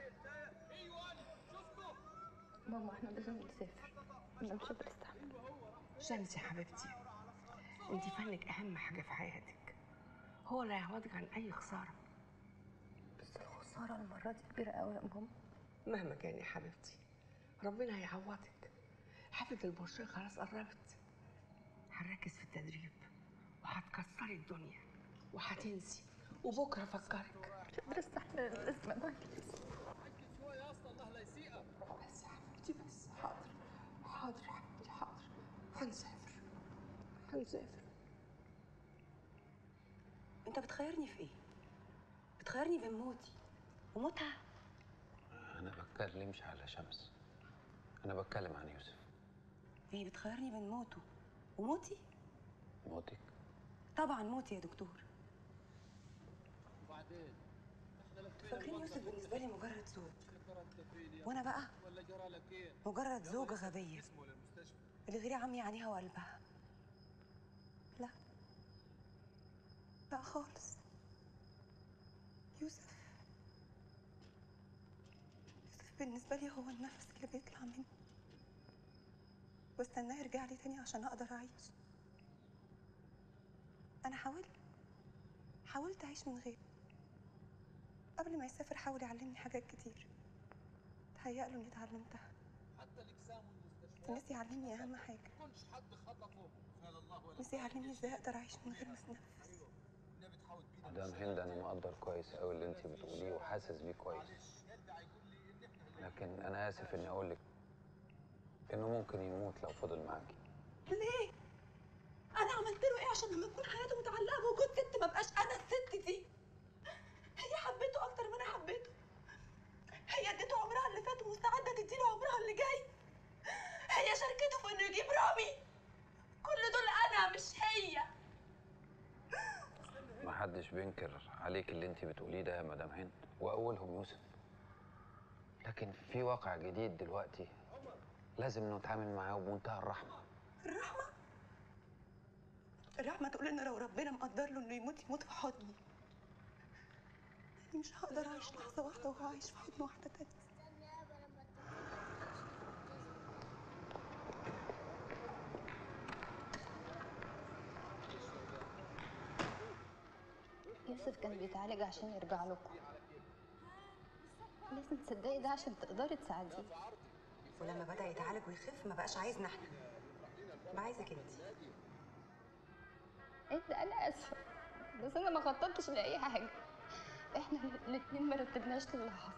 ماما احنا لازم نسافر أنا مش قادرة أستحمل شمس يا حبيبتي انت فنك أهم حاجة في حياتك هو اللي هيعوضك عن أي خسارة بس الخسارة المرة دي كبيرة أوي يا ماما مهما كان يا حبيبتي ربنا هيعوضك حفلة البورشيه خلاص قربت هنركز في التدريب وهتكسري الدنيا وهتنسي وبكره افكرك مش قادرة أستحمل الأزمة معاكي شويه يا اسطى الله لا يسيئك بس يا حبيبتي بس حاضر حاضر يا حبيبتي حاضر هنسافر هنسافر انت بتخيرني في ايه بتخيرني بين موتي وموتها انا بتكلمش على شمس انا بتكلم عن يوسف يعني بتخيرني بين موته وموتي موتك طبعا موتي يا دكتور وبعدين احنا لفينا فاكرين الوقت يوسف بالنسبه لي مجرد زوج كترت فيني وانا بقى ولا جرى لك ايه مجرد زوجه غبيه اسمه للمستشفى اللي غيري عمي عينيها وقلبها لا خالص يوسف يوسف بالنسبة لي هو النفس اللي بيطلع مني واستناه يرجع لي تاني عشان اقدر اعيش انا حاولت حاولت اعيش من غيره قبل ما يسافر حاول يعلمني حاجات كتير تهيأ له اني اتعلمتها بس نسي يعلمني اهم حاجه نسي يعلمني ازاي اقدر اعيش من غير ما اتنفس مدام هند انا مقدر كويس قوي اللي انت بتقوليه وحاسس بيه كويس لكن انا اسف اني اقول لك انه ممكن يموت لو فضل معاكي ليه؟ أنا عملت له إيه عشان لما تكون حياته متعلقة بوجود ست ما بقاش أنا الست دي؟ هي حبيته أكتر ما أنا حبيته. هي اديته عمرها اللي فات ومستعدة تديله عمرها اللي جاي. هي شاركته في إنه يجيب رامي. كل دول أنا مش هي. محدش بينكر عليك اللي انت بتقوليه ده يا مدام هند واولهم يوسف لكن في واقع جديد دلوقتي لازم نتعامل معاه بمنتهى الرحمه الرحمة؟ الرحمة تقول إن لو ربنا مقدر له إنه يموت يموت في حضني. أنا مش هقدر أعيش لحظة واحدة وهو عايش في حضن واحدة تانية. يوسف كان بيتعالج عشان يرجع لكم لازم تصدقي ده عشان تقدري تساعديه ولما بدأ يتعالج ويخف ما بقاش عايزنا احنا بقى عايزك انت انت انا اسفه بس انا ما خططتش لاي حاجه احنا الاتنين ما رتبناش للي حصل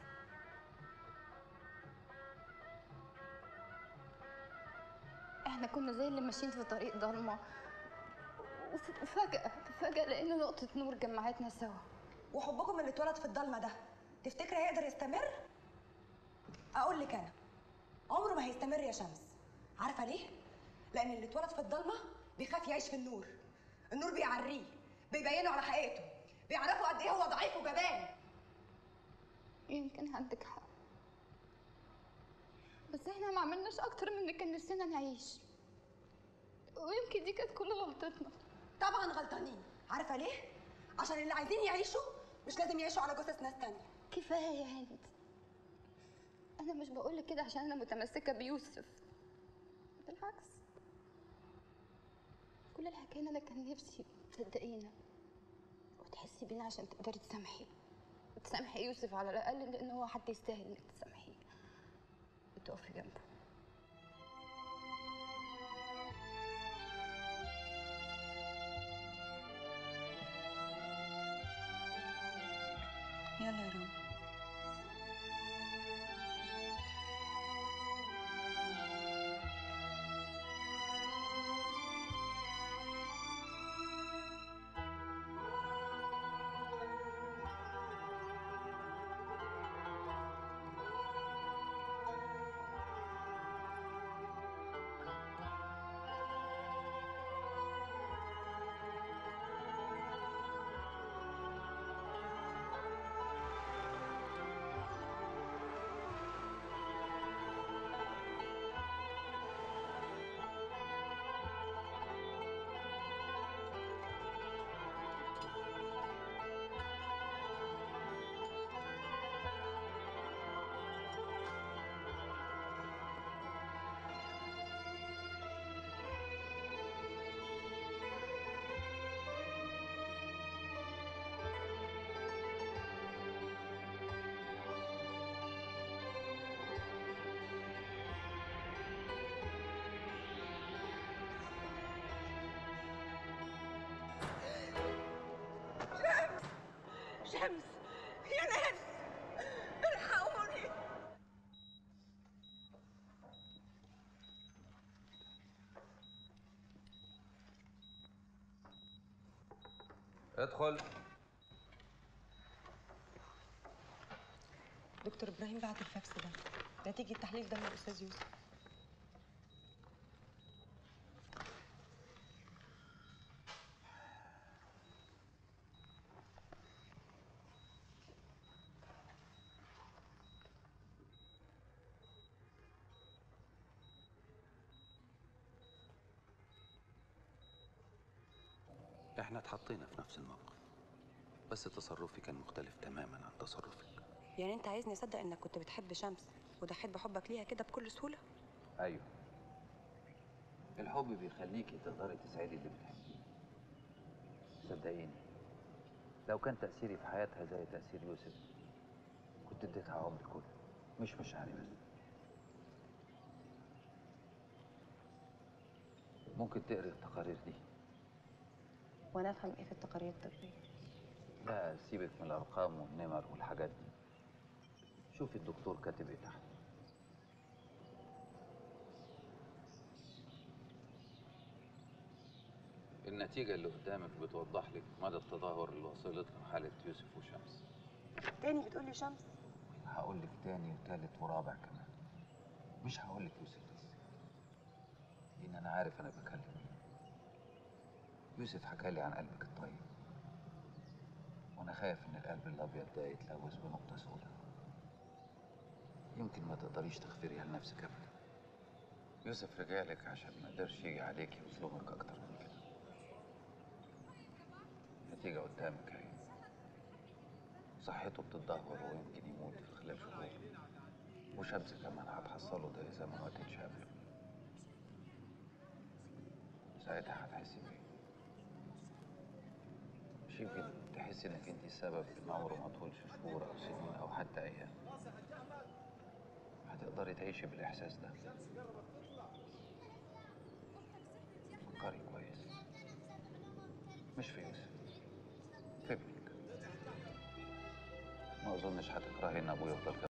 احنا كنا زي اللي ماشيين في طريق ضلمه وف- وفجأة فجأة لقينا نقطة نور جمعتنا سوا وحبكم اللي اتولد في الضلمه ده تفتكري هيقدر يستمر اقول لك انا عمره ما هيستمر يا شمس عارفه ليه لان اللي اتولد في الضلمه بيخاف يعيش في النور النور بيعريه بيبينه على حقيقته بيعرفوا قد ايه هو ضعيف وجبان يمكن عندك حق بس احنا ما عملناش اكتر من اللي كان نفسنا نعيش ويمكن دي كانت كل غلطتنا طبعا غلطانين عارفه ليه عشان اللي عايزين يعيشوا مش لازم يعيشوا على جثث ناس تانية كفايه يا هند انا مش بقولك كده عشان انا متمسكه بيوسف بالعكس كل الحكايه ان انا كان نفسي تصدقينا وتحسي بينا عشان تقدري تسامحي تسامحي يوسف على الاقل لان هو حد يستاهل انك تسامحيه وتقفي جنبه يلا يا رومي شمس يا ناس الحقوني ادخل دكتور ابراهيم بعت الفاكس ده نتيجه تحليل دم الاستاذ يوسف احنا اتحطينا في نفس الموقف بس تصرفي كان مختلف تماما عن تصرفك يعني انت عايزني اصدق انك كنت بتحب شمس وضحيت بحبك ليها كده بكل سهوله ايوه الحب بيخليكي تقدري تسعدي اللي بتحبيه صدقيني لو كان تأثيري في حياتها زي تأثير يوسف كنت اديتها عمري كله مش مشاعري بس ممكن تقري التقارير دي وانا افهم ايه في التقارير الطبيه لا سيبك من الأرقام والنمر والحاجات دي شوفي الدكتور كاتب ايه تحت النتيجة اللي قدامك بتوضح لك مدى التدهور اللي وصلت له حالة يوسف وشمس تاني بتقول لي شمس هقول لك تاني وتالت ورابع كمان مش هقول لك يوسف بس لأن أنا عارف أنا بكلم مين يوسف حكى لي عن قلبك الطيب وأنا خايف إن القلب الأبيض ده يتلوث بنقطة سوداء يمكن ما تقدريش تغفريها لنفسك أبدا يوسف رجع لك عشان ما قدرش يجي عليكي ويظلمك أكتر من كده النتيجة قدامك أهي صحته بتتدهور ويمكن يموت في خلال شهور وشمس كمان هتحصله ده إذا ما ماتتش قبله ساعتها هتحسي بإيه؟ مش يمكن تحسي إنك أنت السبب إن عمره ما طولش شهور أو سنين أو حتى أيام هتقدري تعيشي بالإحساس ده فكري كويس مش في يوسف في ابنك ما أظنش هتكرهي إن أبوه يفضل كده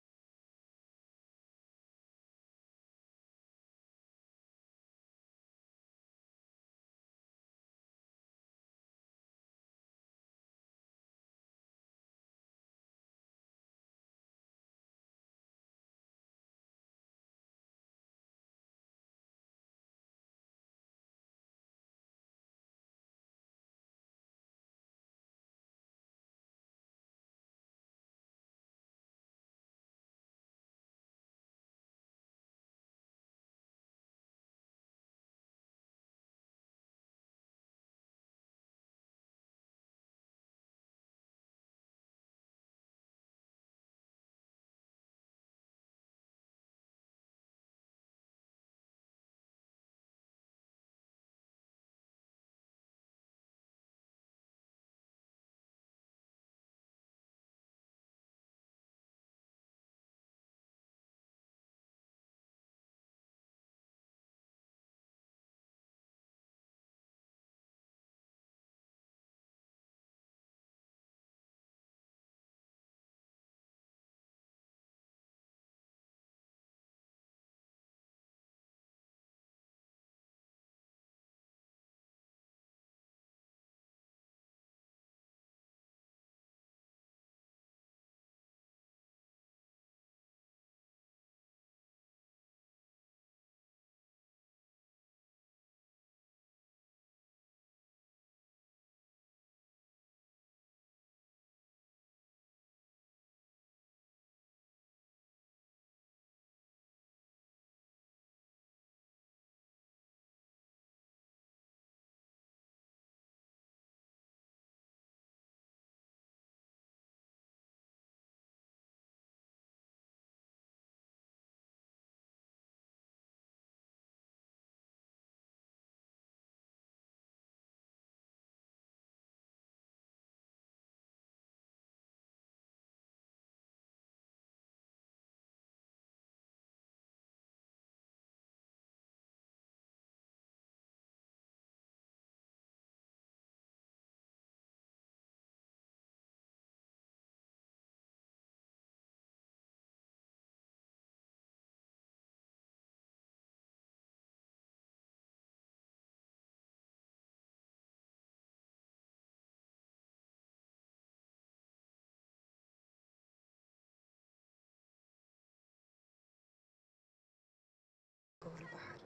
جوه البحر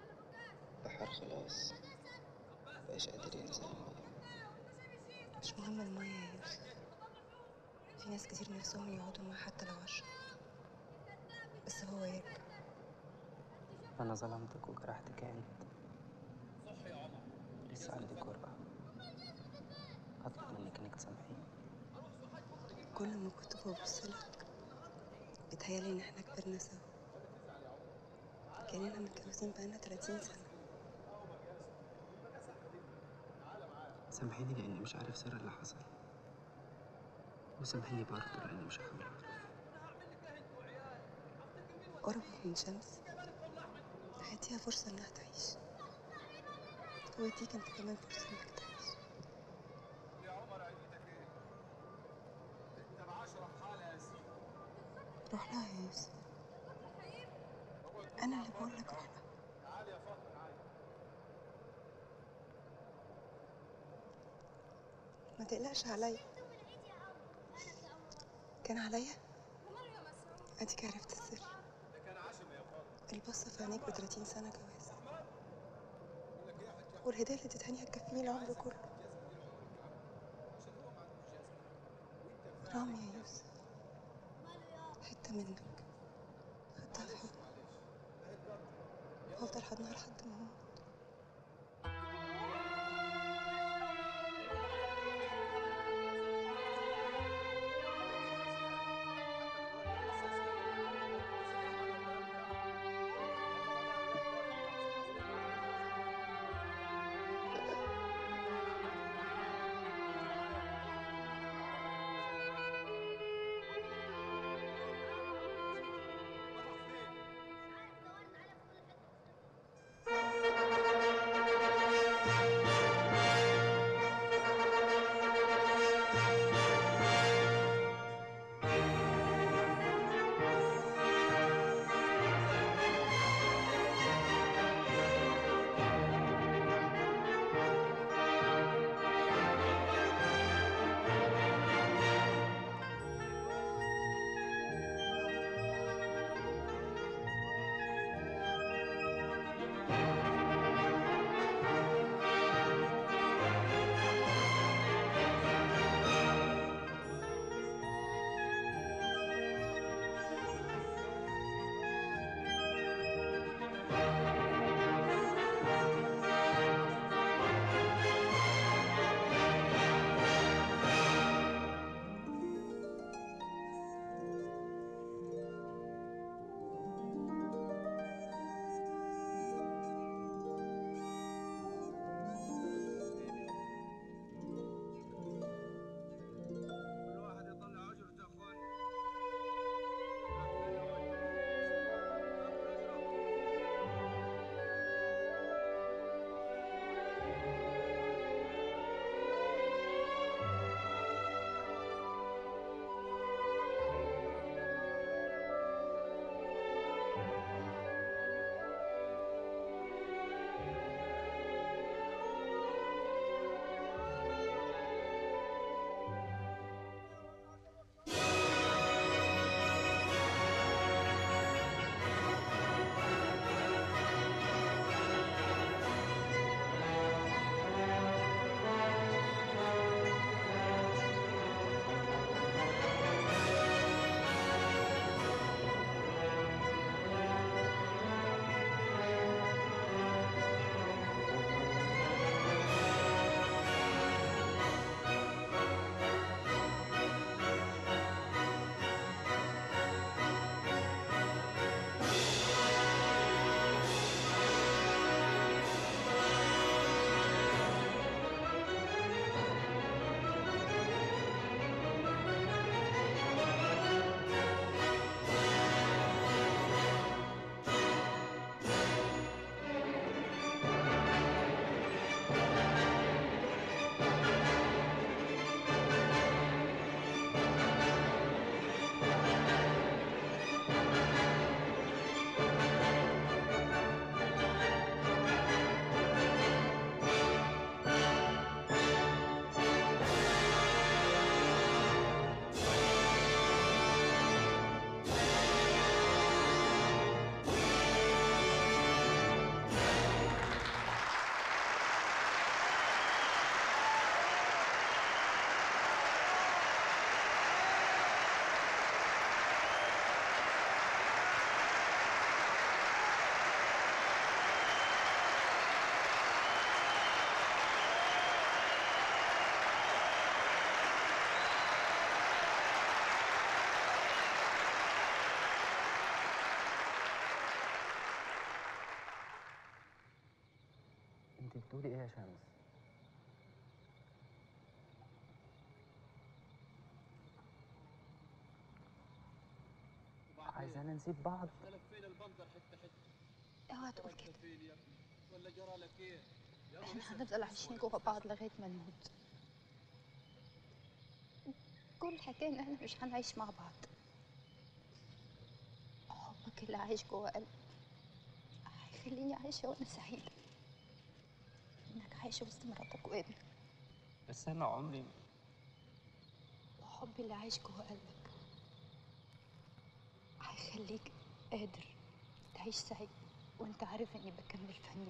البحر خلاص مبقاش قادر ينزل المية مش مهم المية يا يوسف في ناس كتير نفسهم يقعدوا معاه حتى لو عشرة بس هو يرجع أنا ظلمتك وجرحتك يا هند لسه عندي جرأة هطلب منك انك تسامحيني كل ما كنت ببص لك بيتهيألي ان احنا كبرنا سوا كأننا متجوزين بقالنا 30 سنة سامحيني لاني مش عارف سر اللي حصل وسامحيني برضه لاني مش هحاول أعرف. قربك من شمس هديها فرصة انها تعيش واديك انت كمان فرصة انك تعيش روح لها يا يوسف انا اللي بقول لك روح لها ما تقلقش عليا كان عليا اديك عرفت السر البصة في عينيك ب 30 سنة جواز والهدية اللي اديتهاني هتكفيني العمر كله رامي يا يوسف حتة منك خدتها في حضني وافضل حضنها لحد ما اموت Thank you. انت بتقولي ايه يا شمس عايزانا نسيب بعض اوعى تقول كده احنا هنفضل عايشين جوا بعض لغايه ما نموت كل الحكايه ان احنا مش هنعيش مع بعض حبك اللي عايش جوا قلبي هيخليني عايشه وانا سعيده انك عايشه وسط مراتك وابنك بس انا عمري وحبي اللي عايش جوا قلبك هيخليك قادر تعيش سعيد وانت عارف اني بكمل فني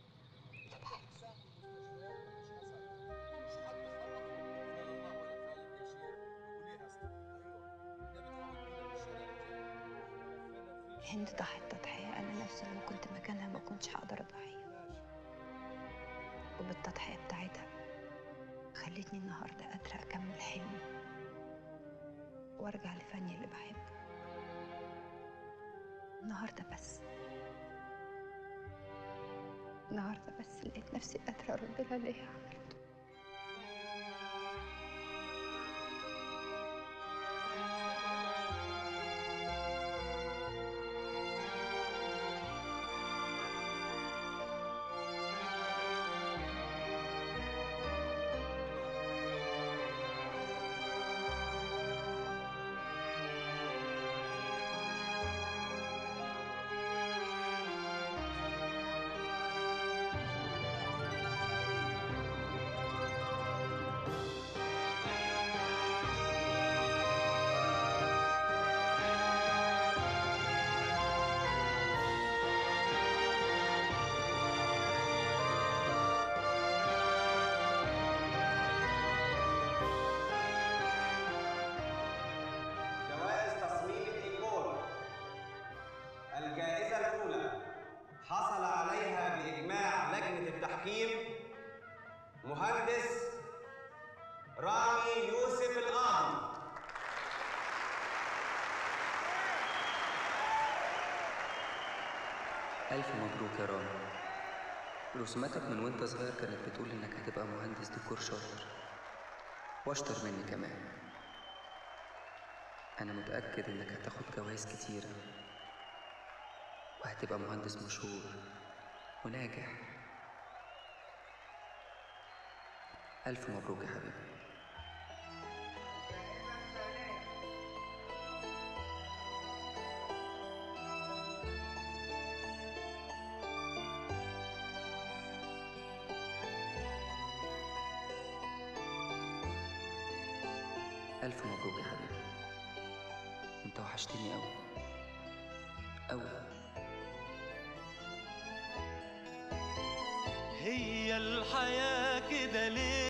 هند ضحت تضحية أنا نفسي لما كنت مكانها ما كنتش هقدر أضحي وبالتضحية بتاعتها خلتني النهاردة قادرة أكمل حلمي وأرجع لفني اللي بحبه النهاردة بس النهاردة بس لقيت نفسي قادرة أرد لها اللي هي عملته جوائز تصميم الديكور الجائزة الأولى حصل عليها بإجماع لجنة التحكيم مهندس رامي يوسف القاضي ألف مبروك يا رامي رسوماتك من وانت صغير كانت بتقول انك هتبقى مهندس ديكور شاطر واشطر مني كمان انا متأكد انك هتاخد جوائز كتيرة وهتبقى مهندس مشهور وناجح ألف مبروك يا حبيبي ألف مبروك يا حبيبي انت وحشتني أوي أوي هي الحياة كده ليه